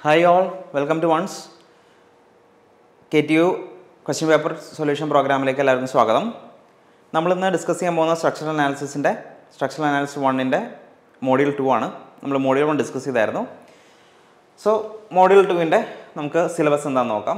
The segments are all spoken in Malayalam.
hi all welcome to ones K T U question paper solution പ്രോഗ്രാമിലേക്ക് എല്ലാവർക്കും സ്വാഗതം നമ്മളിന്ന് ഡിസ്കസ് ചെയ്യാൻ പോകുന്ന സ്ട്രക്ചറൽ അനാലിസിസിൻ്റെ സ്ട്രക്ചറൽ അനാലിസിസ് വണ്ണിൻ്റെ മോഡ്യൂൾ ടു ആണ് നമ്മൾ മോഡ്യൂൾ വൺ ഡിസ്കസ് ചെയ്തായിരുന്നു സോ മോഡ്യൂൾ ടുവിൻ്റെ നമുക്ക് സിലബസ് എന്താണെന്ന് നോക്കാം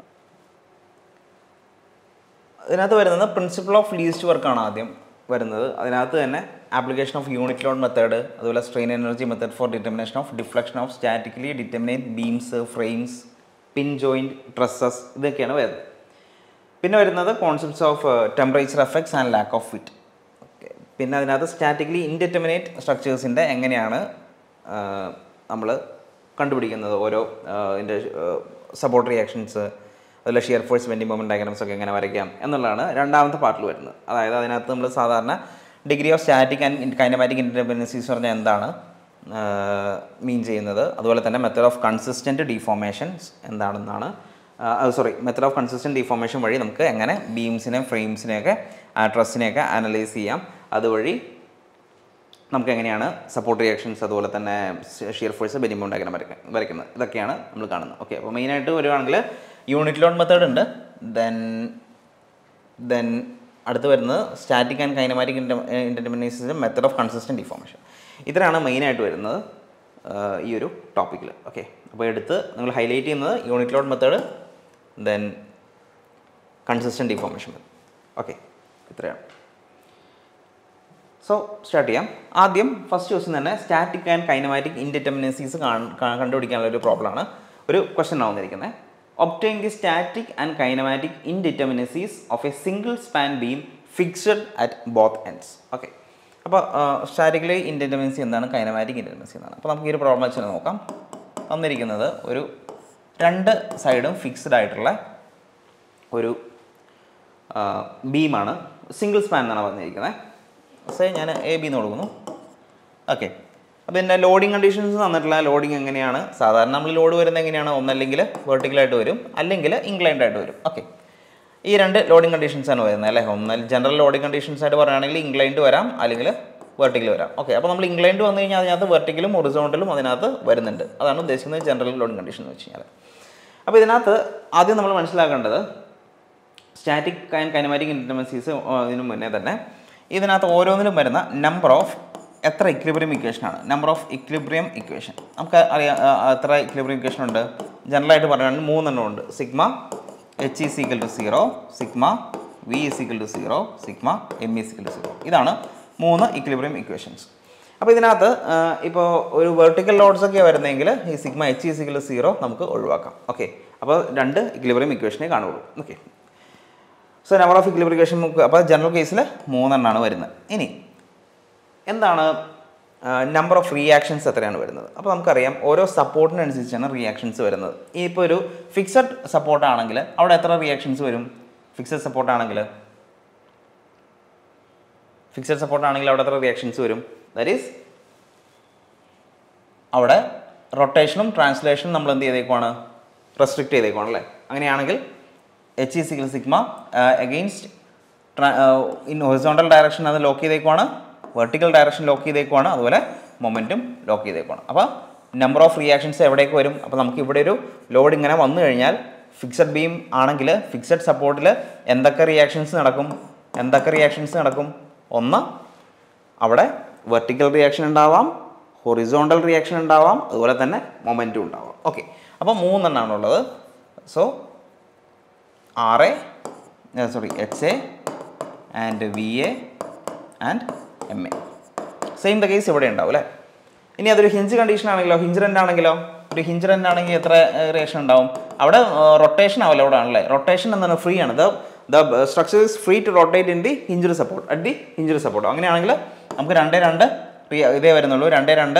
ഇതിനകത്ത് വരുന്നത് പ്രിൻസിപ്പിൾ ഓഫ് ലീസ്റ്റ് വർക്കാണ് ആദ്യം വരുന്നത് അതിനകത്ത് തന്നെ application of unit load method അതുപോലെ strain energy method for determination of deflection of statically determinate beams frames pin joint trusses ഇതൊക്കെയാണ് വരുന്നത് പിന്നെ വരുന്നത് concepts of temperature effects and lack of fit okay പിന്നെ അതിനകത്ത് സ്റ്റാറ്റിക്കലി ഇൻഡിറ്റർമിനേറ്റ് സ്ട്രക്ചേഴ്സിൻ്റെ എങ്ങനെയാണ് നമ്മൾ കണ്ടുപിടിക്കുന്നത് ഓരോ ഇതിൻ്റെ സപ്പോർട്ട് റിയാക്ഷൻസ് അതുപോലെ ഷിയർ ഫോഴ്സ് വെൻറ്റി മൊമെൻറ്റ് ഡയഗ്രാംസ് ഒക്കെ എങ്ങനെ വരയ്ക്കാം എന്നുള്ളതാണ് രണ്ടാമത്തെ പാർട്ടിൽ വരുന്നത് അതായത് അതിനകത്ത് നമ്മൾ സാധാരണ degree of static and kinematic independencies പറഞ്ഞാൽ എന്താണ് മീൻ ചെയ്യുന്നത് അതുപോലെ തന്നെ മെത്തേഡ് ഓഫ് കൺസിസ്റ്റൻറ്റ് ഡിഫോർമേഷൻസ് എന്താണെന്നാണ് sorry method of consistent deformation വഴി നമുക്ക് എങ്ങനെ ബീംസിനെയും ഫ്രെയിംസിനെയൊക്കെ ട്രസ്സിനെയൊക്കെ അനലൈസ് ചെയ്യാം അതുവഴി നമുക്ക് എങ്ങനെയാണ് സപ്പോർട്ട് റിയാക്ഷൻസ് അതുപോലെ തന്നെ ഷിയർ ഫോഴ്സ് ബെനിമോൺ ഡയഗ്രാം വരയ്ക്കാൻ വരയ്ക്കുന്നത് ഇതൊക്കെയാണ് നമ്മൾ കാണുന്നത് ഓക്കെ അപ്പോൾ മെയിനായിട്ട് വരുവാണെങ്കിൽ യൂണിറ്റ് ലോഡ് മെത്തേഡ് ഉണ്ട് ദെൻ ദെൻ അടുത്ത് വരുന്നത് സ്റ്റാറ്റിക് ആൻഡ് കൈനമാറ്റിക് ഇൻറ്റർമിനേസിൻ്റെ മെത്തേഡ് ഓഫ് കൺസിസ്റ്റൻറ്റ് ഡിഫോർമേഷൻ ഇത്രയാണ് മെയിനായിട്ട് വരുന്നത് ഈ ഒരു ടോപ്പിക്കിൽ ഓക്കെ അപ്പോൾ എടുത്ത് നിങ്ങൾ ഹൈലൈറ്റ് ചെയ്യുന്നത് unit load method then consistent deformation method okay ഇത്രയാണ് സോ സ്റ്റാർട്ട് ചെയ്യാം ആദ്യം ഫസ്റ്റ് ക്വസ്റ്റ്യൻ തന്നെ സ്റ്റാറ്റിക് ആൻഡ് കൈനമാറ്റിക് ഇൻഡിറ്റർമിനൻസീസ് കണ്ടുപിടിക്കാനുള്ള ഒരു പ്രോബ്ലമാണ് ഒരു ക്വസ്റ്റ്യൻ ആവുന്നിരിക്കുന്നത് obtain the static and kinematic indeterminacies of a single span beam fixed at both ends okay അപ്പോൾ സ്റ്റാറ്റിക്കലി ഇൻഡിറ്റർമിനൻസി എന്താണ് കൈനമാറ്റിക് ഇൻഡിറ്റർമിനൻസി എന്താണ് അപ്പോൾ നമുക്ക് ഈ ഒരു പ്രോബ്ലം വെച്ച് നോക്കാം തന്നിരിക്കുന്നത് ഒരു രണ്ട് സൈഡും ഫിക്സ്ഡ് ആയിട്ടുള്ള ഒരു ബീമാണ് സിംഗിൾ സ്പാൻ എന്നാണ് പറഞ്ഞിരിക്കുന്നത് സേ ഞാൻ എ ബി എന്ന് കൊടുക്കുന്നു ഓക്കെ അപ്പോൾ ഇതിൻ്റെ ലോഡിങ് കണ്ടീഷൻസ് തന്നിട്ടുള്ള ലോഡിങ് എങ്ങനെയാണ് സാധാരണ നമ്മൾ ലോഡ് വരുന്നത് എങ്ങനെയാണ് ഒന്നല്ലെങ്കിൽ വെർട്ടിക്കലായിട്ട് വരും അല്ലെങ്കിൽ ഇൻക്ലൈൻഡ് ആയിട്ട് വരും ഓക്കെ ഈ രണ്ട് ലോഡിങ് കണ്ടീഷൻസ് ആണ് വരുന്നത് അല്ലേ ഒന്നൽ ജനറൽ ലോഡിങ് കണ്ടീഷൻസ് ആയിട്ട് പറയുകയാണെങ്കിൽ ഇൻക്ലൈൻഡ് വരാം അല്ലെങ്കിൽ വെർട്ടിക്കൽ വരാം ഓക്കെ അപ്പോൾ നമ്മൾ ഇൻക്ലൈൻഡ് വന്നു കഴിഞ്ഞാൽ അതിനകത്ത് വെർട്ടിക്കലും ഹൊറിസോണ്ടലും അതിനകത്ത് വരുന്നുണ്ട് അതാണ് ഉദ്ദേശിക്കുന്നത് ജനറൽ ലോഡിങ് കണ്ടീഷൻ എന്ന് വെച്ച് കഴിഞ്ഞാൽ അപ്പോൾ ഇതിനകത്ത് ആദ്യം നമ്മൾ മനസ്സിലാക്കേണ്ടത് സ്റ്റാറ്റിക് ആൻഡ് കൈനമാറ്റിക് ഇൻറ്റർമൻസീസ് ഇതിനു മുന്നേ തന്നെ ഇതിനകത്ത് ഓരോന്നിലും വരുന്ന നമ്പർ ഓഫ് എത്ര ഇക്ലിബ്രിയം ഇക്വേഷനാണ് നമ്പർ ഓഫ് ഇക്ലിബ്രിയം ഇക്വേഷൻ നമുക്ക് അറിയാം എത്ര ഇക്ലിബ്രിയം ഇക്വേഷൻ ഉണ്ട് ജനറലായിട്ട് പറയുകയാണെങ്കിൽ മൂന്നെണ്ണം ഉണ്ട് sigma H is സിക്കൽ to zero sigma V is സിക്കൽ to zero sigma M E സിക്കൽ to zero ഇതാണ് മൂന്ന് ഇക്ലിബ്രിയം ഇക്വേഷൻസ് അപ്പോൾ ഇതിനകത്ത് ഇപ്പോൾ ഒരു വെർട്ടിക്കൽ ലോഡ്സ് ഒക്കെ വരുന്നതെങ്കിൽ ഈ sigma H is equal zero നമുക്ക് ഒഴിവാക്കാം ഓക്കെ അപ്പോൾ രണ്ട് ഇക്ലിബ്രിയം ഇക്വേഷനെ കാണുള്ളൂ okay so number of equilibrication അപ്പോൾ ജനറൽ കേസിൽ മൂന്നെണ്ണമാണ് വരുന്നത് ഇനി എന്താണ് നമ്പർ ഓഫ് റിയാക്ഷൻസ് എത്രയാണ് വരുന്നത് അപ്പോൾ നമുക്കറിയാം ഓരോ സപ്പോർട്ടിനനുസരിച്ചാണ് റിയാക്ഷൻസ് വരുന്നത് ഈ ഇപ്പോൾ ഒരു ഫിക്സഡ് സപ്പോർട്ട് ആണെങ്കിൽ അവിടെ എത്ര റിയാക്ഷൻസ് വരും ഫിക്സഡ് സപ്പോർട്ട് ആണെങ്കിൽ ഫിക്സഡ് സപ്പോർട്ട് ആണെങ്കിൽ അവിടെ എത്ര റിയാക്ഷൻസ് വരും ദാറ്റ് ഈസ് അവിടെ റൊട്ടേഷനും ട്രാൻസ്ലേഷനും നമ്മൾ എന്ത് ചെയ്തേക്കുവാണ് റെസ്ട്രിക്റ്റ് ചെയ്തേക്കുവാണ് അല്ലേ അങ്ങനെയാണെങ്കിൽ H is equal sigma against in horizontal direction അത് ലോക്ക് ചെയ്തേക്കുവാണ് വെർട്ടിക്കൽ ഡയറക്ഷൻ ലോക്ക് ചെയ്തേക്കുവാണ് അതുപോലെ മൊമെൻറ്റും ലോക്ക് ചെയ്തേക്കുവാണ് അപ്പോൾ നമ്പർ ഓഫ് റിയാക്ഷൻസ് എവിടേക്ക് വരും അപ്പോൾ നമുക്ക് ഇവിടെ ഒരു ലോഡ് ഇങ്ങനെ വന്നു കഴിഞ്ഞാൽ ഫിക്സഡ് ബീം ആണെങ്കിൽ ഫിക്സഡ് സപ്പോർട്ടിൽ എന്തൊക്കെ റിയാക്ഷൻസ് നടക്കും എന്തൊക്കെ റിയാക്ഷൻസ് നടക്കും ഒന്ന് അവിടെ വെർട്ടിക്കൽ റിയാക്ഷൻ ഉണ്ടാവാം ഹൊറിസോണ്ടൽ റിയാക്ഷൻ ഉണ്ടാവാം അതുപോലെ തന്നെ മൊമെൻറ്റും ഉണ്ടാവാം ഓക്കെ അപ്പോൾ മൂന്നെണ്ണമാണുള്ളത് so R A sorry H A and V A and M A same the case ഇവിടെ ഉണ്ടാവും അല്ലേ ഇനി അതൊരു ഹിഞ്ച് കണ്ടീഷൻ ആണെങ്കിലോ ഹിഞ്ച് റെൻ്റ് ആണെങ്കിലോ ഒരു ഹിഞ്ച് റെൻ്റ് ആണെങ്കിൽ എത്ര റിയാക്ഷൻ ഉണ്ടാവും അവിടെ റൊട്ടേഷൻ ആവില്ല അവിടെ ആണല്ലേ റൊട്ടേഷൻ എന്താണ് ഫ്രീ ആണ് the the structure is free to rotate in the hinged support at the hinged support അങ്ങനെയാണെങ്കിൽ നമുക്ക് രണ്ടേ രണ്ട് ഇതേ വരുന്നുള്ളൂ രണ്ടേ രണ്ട്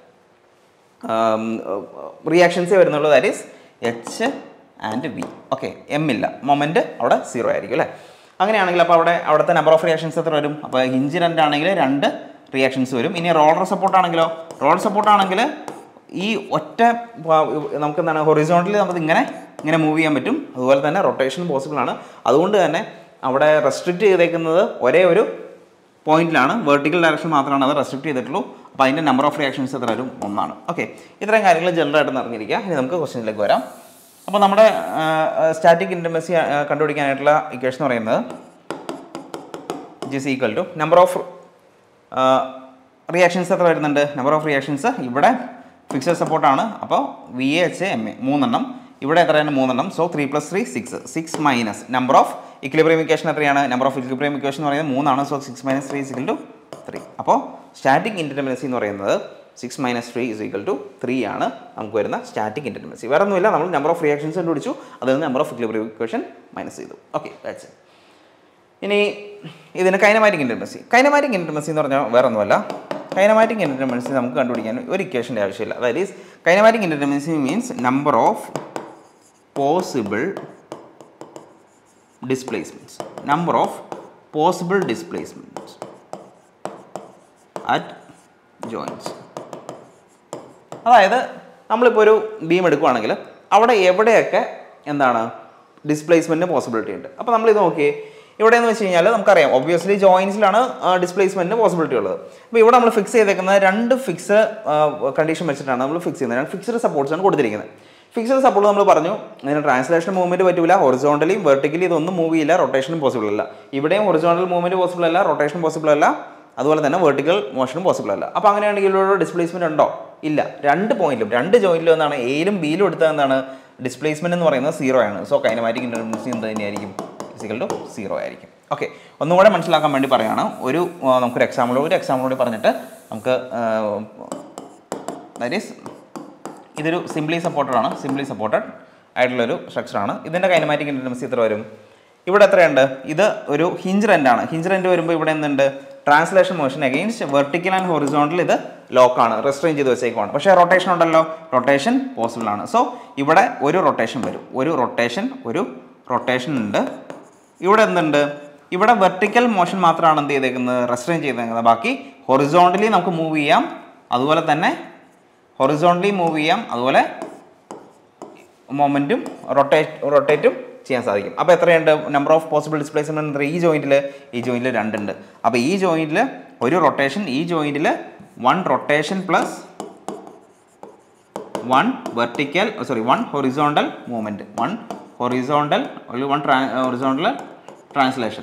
റിയാക്ഷൻസേ വരുന്നുള്ളൂ that is H and V okay M ഇല്ല മൊമെൻറ്റ് അവിടെ സീറോ ആയിരിക്കും അല്ലേ അങ്ങനെയാണെങ്കിൽ അപ്പോൾ അവിടെ അവിടുത്തെ നമ്പർ ഓഫ് റിയാക്ഷൻസ് എത്ര വരും അപ്പോൾ ഹിഞ്ച് രണ്ട് ആണെങ്കിൽ രണ്ട് റിയാക്ഷൻസ് വരും ഇനി റോളർ സപ്പോർട്ട് ആണെങ്കിലോ റോളർ സപ്പോർട്ട് ആണെങ്കിൽ ഈ ഒറ്റ നമുക്ക് എന്താണ് ഹൊറിസോണ്ടലി നമുക്ക് ഇങ്ങനെ ഇങ്ങനെ മൂവ് ചെയ്യാൻ പറ്റും അതുപോലെ തന്നെ റൊട്ടേഷൻ പോസിബിൾ ആണ് അതുകൊണ്ട് തന്നെ അവിടെ റെസ്ട്രിക്റ്റ് ചെയ്തേക്കുന്നത് ഒരേ ഒരു പോയിന്റിലാണ് വെർട്ടിക്കൽ ഡയറക്ഷൻ മാത്രമാണ് അത് റെസ്ട്രിക്ട് ചെയ്തിട്ടുള്ളൂ അപ്പോൾ അതിൻ്റെ നമ്പർ ഓഫ് റിയാക്ഷൻസ് എത്ര വരും ഒന്നാണ് ഓക്കെ ഇത്രയും കാര്യങ്ങൾ ജനറൽ ആയിട്ട് അറിഞ്ഞിരിക്കുക ഇനി നമുക്ക് ക്വസ്റ്റ്യനിലേക്ക് വരാം അപ്പോൾ നമ്മുടെ സ്റ്റാറ്റിക് ഇൻറ്റമസി കണ്ടുപിടിക്കാനായിട്ടുള്ള ഇക്വേഷൻ എന്ന് പറയുന്നത് it is equal to number of reactions എത്ര വരുന്നുണ്ട് നമ്പർ ഓഫ് റിയാക്ഷൻസ് ഇവിടെ ഫിക്സഡ് സപ്പോർട്ടാണ് അപ്പോൾ V A H M A മൂന്നെണ്ണം ഇവിടെ എത്രയാണ് മൂന്നെണ്ണം so three plus three six six minus number of equilibrium equation എത്രയാണ് നമ്പർ ഓഫ് ഇക്ലിബ്രിയം ഇക്വേഷൻ എന്ന് പറയുന്നത് മൂന്നാണ് so six minus three is equal to three അപ്പോൾ സ്റ്റാറ്റിക് ഇൻഡിറ്റർമിനസി എന്ന് പറയുന്നത് six minus three is equal to three ആണ് നമുക്ക് വരുന്ന സ്റ്റാറ്റിക് ഇൻഡിറ്റർമിനസി വേറെ ഒന്നുമില്ല നമ്മൾ നമ്പർ ഓഫ് റിയാക്ഷൻസ് കണ്ടുപിടിച്ചു അതിൽ നിന്ന് number of equilibrium equation minus ചെയ്തു ഓക്കെ ദാറ്റ്സ് ഇറ്റ് ഇനി ഇതിന് കൈനമാറ്റിക് ഇൻറ്റർമസി കൈനമാറ്റിക് ഇൻറ്റർമസി എന്ന് പറഞ്ഞാൽ വേറെ ഒന്നുമല്ല കൈനമാറ്റിക് ഇൻറ്റർമസി നമുക്ക് കണ്ടുപിടിക്കാൻ ഒരു ഇക്വേഷൻ്റെ ആവശ്യമില്ല അതായത് is kinematic indeterminacy means number of possible displacements number of possible displacements at joints അതായത് നമ്മളിപ്പോൾ ഒരു ബീം എടുക്കുവാണെങ്കിൽ അവിടെ എവിടെയൊക്കെ എന്താണ് ഡിസ്പ്ലേസ്മെൻറ്റിന് പോസിബിലിറ്റി ഉണ്ട് അപ്പോൾ നമ്മൾ ഇത് നോക്കിയേ ഇവിടെ എന്ന് വെച്ച് കഴിഞ്ഞാൽ നമുക്കറിയാം ഒബ്വിയസ്ലി ജോയിൻസിലാണ് ഡിസ്പ്ലേസ്മെൻറ്റിന് പോസിബിലിറ്റി ഉള്ളത് അപ്പോൾ ഇവിടെ നമ്മൾ ഫിക്സ് ചെയ്തേക്കുന്നത് രണ്ട് ഫിക്സ് കണ്ടീഷൻ വെച്ചിട്ടാണ് നമ്മൾ ഫിക്സ് ചെയ്യുന്നത് രണ്ട് ഫിക്സ്ഡ് സപ്പോർട്ട്സ് ആണ് കൊടുത്തിരിക്കുന്നത് ഫിക്സ്ഡ് സപ്പോർട്ട് നമ്മൾ പറഞ്ഞു ഇതിന് ട്രാൻസ്ലേഷൻ മൂവ്മെൻറ്റ് പറ്റില്ല ഹൊറിസോണ്ടലിയും വെർട്ടിക്കലി ഇതൊന്നും മൂവ് ചെയ്യില്ല റൊട്ടേഷനും പോസിബിൾ അല്ല ഇവിടെയും ഹൊറിസോണ്ടൽ മൂവ്മെൻറ്റ് പോസിബിൾ അല്ല റൊട്ടേഷൻ പോസിബിൾ അല്ല അതുപോലെ തന്നെ വെർട്ടിക്കൽ മോഷനും പോസിബിൾ അല്ല അപ്പോൾ അങ്ങനെയാണെങ്കിൽ ഇവിടെ ഡിസ്പ്ലേസ്മെൻറ്റ് ഉണ്ടോ ഇല്ല രണ്ട് പോയിന്റിലും രണ്ട് ജോയിന്റിലും എന്താണ് എയിലും ബിയിലും എടുത്താൽ എന്താണ് ഡിസ്പ്ലേസ്മെൻറ്റ് എന്ന് പറയുന്നത് സീറോ ആണ് സോ കൈനമാറ്റിക് ഇൻറ്റർമിനൻസി എന്ത് തന്നെയായിരിക്കും ഫിസിക്കൽ ടു സീറോ ആയിരിക്കും ഓക്കെ ഒന്നും കൂടെ മനസ്സിലാക്കാൻ വേണ്ടി പറയുകയാണ് ഒരു ആ, നമുക്കൊരു എക്സാമ്പിൾ ഒരു എക്സാമ്പിൾ കൂടി പറഞ്ഞിട്ട് നമുക്ക് ദാറ്റ് ഈസ് ഇതൊരു സിംപ്ലി സപ്പോർട്ടഡ് ആണ് സിംപ്ലി സപ്പോർട്ടഡ് ആയിട്ടുള്ളൊരു സ്ട്രക്ചറാണ് ഇതിൻ്റെ കൈനമാറ്റിക് ഇൻറ്റർമസി എത്ര വരും ഇവിടെ എത്രയുണ്ട് ഇത് ഒരു ഹിഞ്ച് റെൻ്റ് ആണ് ഹിഞ്ച് റെൻ്റ് വരുമ്പോൾ ഇവിടെ എന്തുണ്ട് translation motion against vertical and horizontal ഇത് ലോക്കാണ് റെസ്ട്രെയിൻ ചെയ്ത് വെച്ചേക്കുവാണ് പക്ഷേ റൊട്ടേഷൻ ഉണ്ടല്ലോ റൊട്ടേഷൻ പോസിബിൾ ആണ് സോ ഇവിടെ ഒരു റൊട്ടേഷൻ വരും ഒരു റൊട്ടേഷൻ ഒരു റൊട്ടേഷൻ ഉണ്ട് ഇവിടെ എന്തുണ്ട് ഇവിടെ വെർട്ടിക്കൽ മോഷൻ മാത്രമാണ് എന്ത് ചെയ്തേക്കുന്നത് റെസ്ട്രെയിൻ ചെയ്തേക്കുന്നത് ബാക്കി ഹൊറിസോണ്ടലി നമുക്ക് മൂവ് ചെയ്യാം അതുപോലെ തന്നെ ഹൊറിസോണ്ടലി മൂവ് ചെയ്യാം അതുപോലെ മൊമെൻറ്റും റൊട്ടേറ്റ് റൊട്ടേറ്റും ചെയ്യാൻ സാധിക്കും അപ്പോൾ എത്രയുണ്ട് നമ്പർ ഓഫ് പോസിബിൾ ഡിസ്പ്ലേസ്മെൻറ്റ് എത്ര ഈ ജോയിൻറ്റിൽ ഈ ജോയിൻറ്റിൽ രണ്ടുണ്ട് അപ്പോൾ ഈ ജോയിൻറ്റിൽ ഒരു റൊട്ടേഷൻ ഈ ജോയിൻറ്റിൽ one rotation plus one vertical sorry one horizontal movement one horizontal ഒരു വൺ ട്രാ ഹൊറിസോണ്ടൽ ട്രാൻസ്ലേഷൻ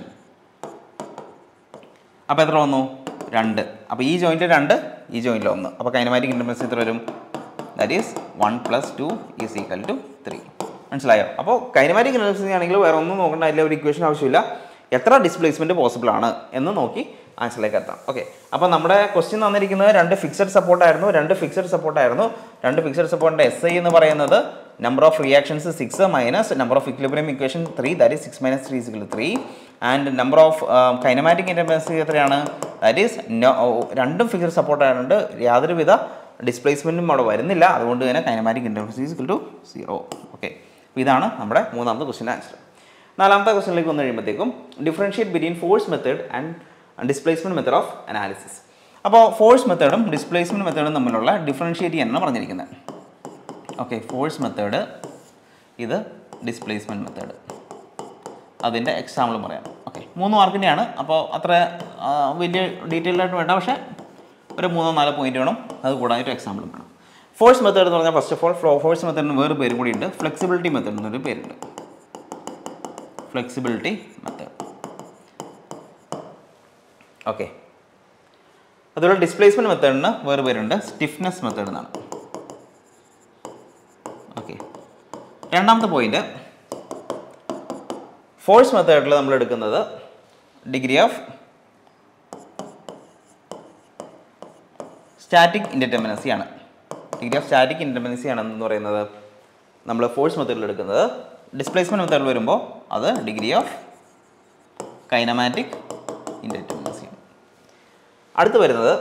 അപ്പോൾ എത്ര വന്നു രണ്ട് അപ്പോൾ ഈ ജോയിൻറ്റ് രണ്ട് ഈ ജോയിൻറ്റിൽ ഒന്ന് അപ്പോൾ കൈനമാറ്റിക് ഇൻറ്റർമൻസ് എത്ര വരും that is one plus two is equal to three മനസ്സിലായോ അപ്പോൾ കൈനമാറ്റിക് ഇൻറ്റർമൻസ് ആണെങ്കിൽ വേറെ ഒന്നും നോക്കേണ്ട അതിൽ ഒരു ഇക്വേഷൻ ആവശ്യമില്ല എത്ര ഡിസ്പ്ലേസ്മെൻറ്റ് പോസിബിൾ ആണ് എന്ന് നോക്കി ആൻസറിലേക്ക് എത്താം ഓക്കെ അപ്പോൾ നമ്മുടെ ക്വസ്റ്റ്യൻ തന്നിരിക്കുന്നത് രണ്ട് ഫിക്സഡ് സപ്പോർട്ടായിരുന്നു രണ്ട് ഫിക്സഡ് സപ്പോർട്ടായിരുന്നു രണ്ട് ഫിക്സഡ് സപ്പോർട്ടിൻ്റെ എസ് ഐ എന്ന് പറയുന്നത് number of reactions six minus number of equilibrium equation three that is six minus three is equal three and number of kinematic indeterminacy എത്രയാണ് ദാറ്റ് ഈസ് രണ്ടും ഫിക്സഡ് സപ്പോർട്ടായതുകൊണ്ട് യാതൊരുവിധ ഡിസ്പ്ലേസ്മെൻറ്റും അവിടെ വരുന്നില്ല അതുകൊണ്ട് തന്നെ kinematic indeterminacy is equal to zero okay ഇതാണ് നമ്മുടെ മൂന്നാമത്തെ ക്വസ്റ്റിൻ്റെ ആൻസർ നാലാമത്തെ ക്വസ്റ്റനിലേക്ക് വന്നു കഴിയുമ്പോഴത്തേക്കും differentiate between force method and displacement method of analysis അപ്പോൾ ഫോഴ്സ് മെത്തേഡും ഡിസ്പ്ലേസ്മെൻറ്റ് മെത്തേഡും തമ്മിലുള്ള ഡിഫറൻഷിയേറ്റ് ചെയ്യാനാണ് പറഞ്ഞിരിക്കുന്നത് ഓക്കെ ഫോഴ്സ് മെത്തേഡ് ഇത് ഡിസ്പ്ലേസ്മെൻറ്റ് മെത്തേഡ് അതിൻ്റെ എക്സാമ്പിളും പറയാം ഓക്കെ മൂന്ന് മാർക്കിൻ്റെയാണ് അപ്പോൾ അത്ര ആ, വലിയ ഡീറ്റെയിൽ ആയിട്ട് വേണ്ട പക്ഷേ ഒരു മൂന്നോ നാലോ പോയിന്റ് വേണം അത് കൂടാതെ ഒരു എക്സാമ്പിളും വേണം ഫോഴ്സ് മെത്തേഡ് എന്ന് പറഞ്ഞാൽ first of all flow force മെത്തേഡിന് വേറെ പേരും കൂടി ഉണ്ട് ഫ്ലെക്സിബിലിറ്റി മെത്തേഡ് എന്നൊരു പേരുണ്ട് ഫ്ലെക്സിബിലിറ്റി മെത്തേഡ് ഓക്കെ അതുപോലെ ഡിസ്പ്ലേസ്മെൻറ്റ് മെത്തേഡിന് വേറെ പേരുണ്ട് സ്റ്റിഫ്നെസ് മെത്തേഡ് എന്നാണ് ഓക്കെ രണ്ടാമത്തെ പോയിന്റ് ഫോഴ്സ് മെത്തേഡിൽ നമ്മൾ എടുക്കുന്നത് ഡിഗ്രി ഓഫ് സ്റ്റാറ്റിക് ഇൻഡിറ്റർമിനസി ആണ് ഡിഗ്രി ഓഫ് സ്റ്റാറ്റിക് ഇൻഡിറ്റർമിനസി ആണെന്ന് പറയുന്നത് നമ്മൾ ഫോഴ്സ് മെത്തേഡിൽ എടുക്കുന്നത് ഡിസ്പ്ലേസ്മെൻറ്റ് മെത്തേഡിൽ വരുമ്പോൾ അത് ഡിഗ്രി ഓഫ് കൈനമാറ്റിക് ഇൻഡിറ്റർമിനസി ആണ് അടുത്ത് വരുന്നത്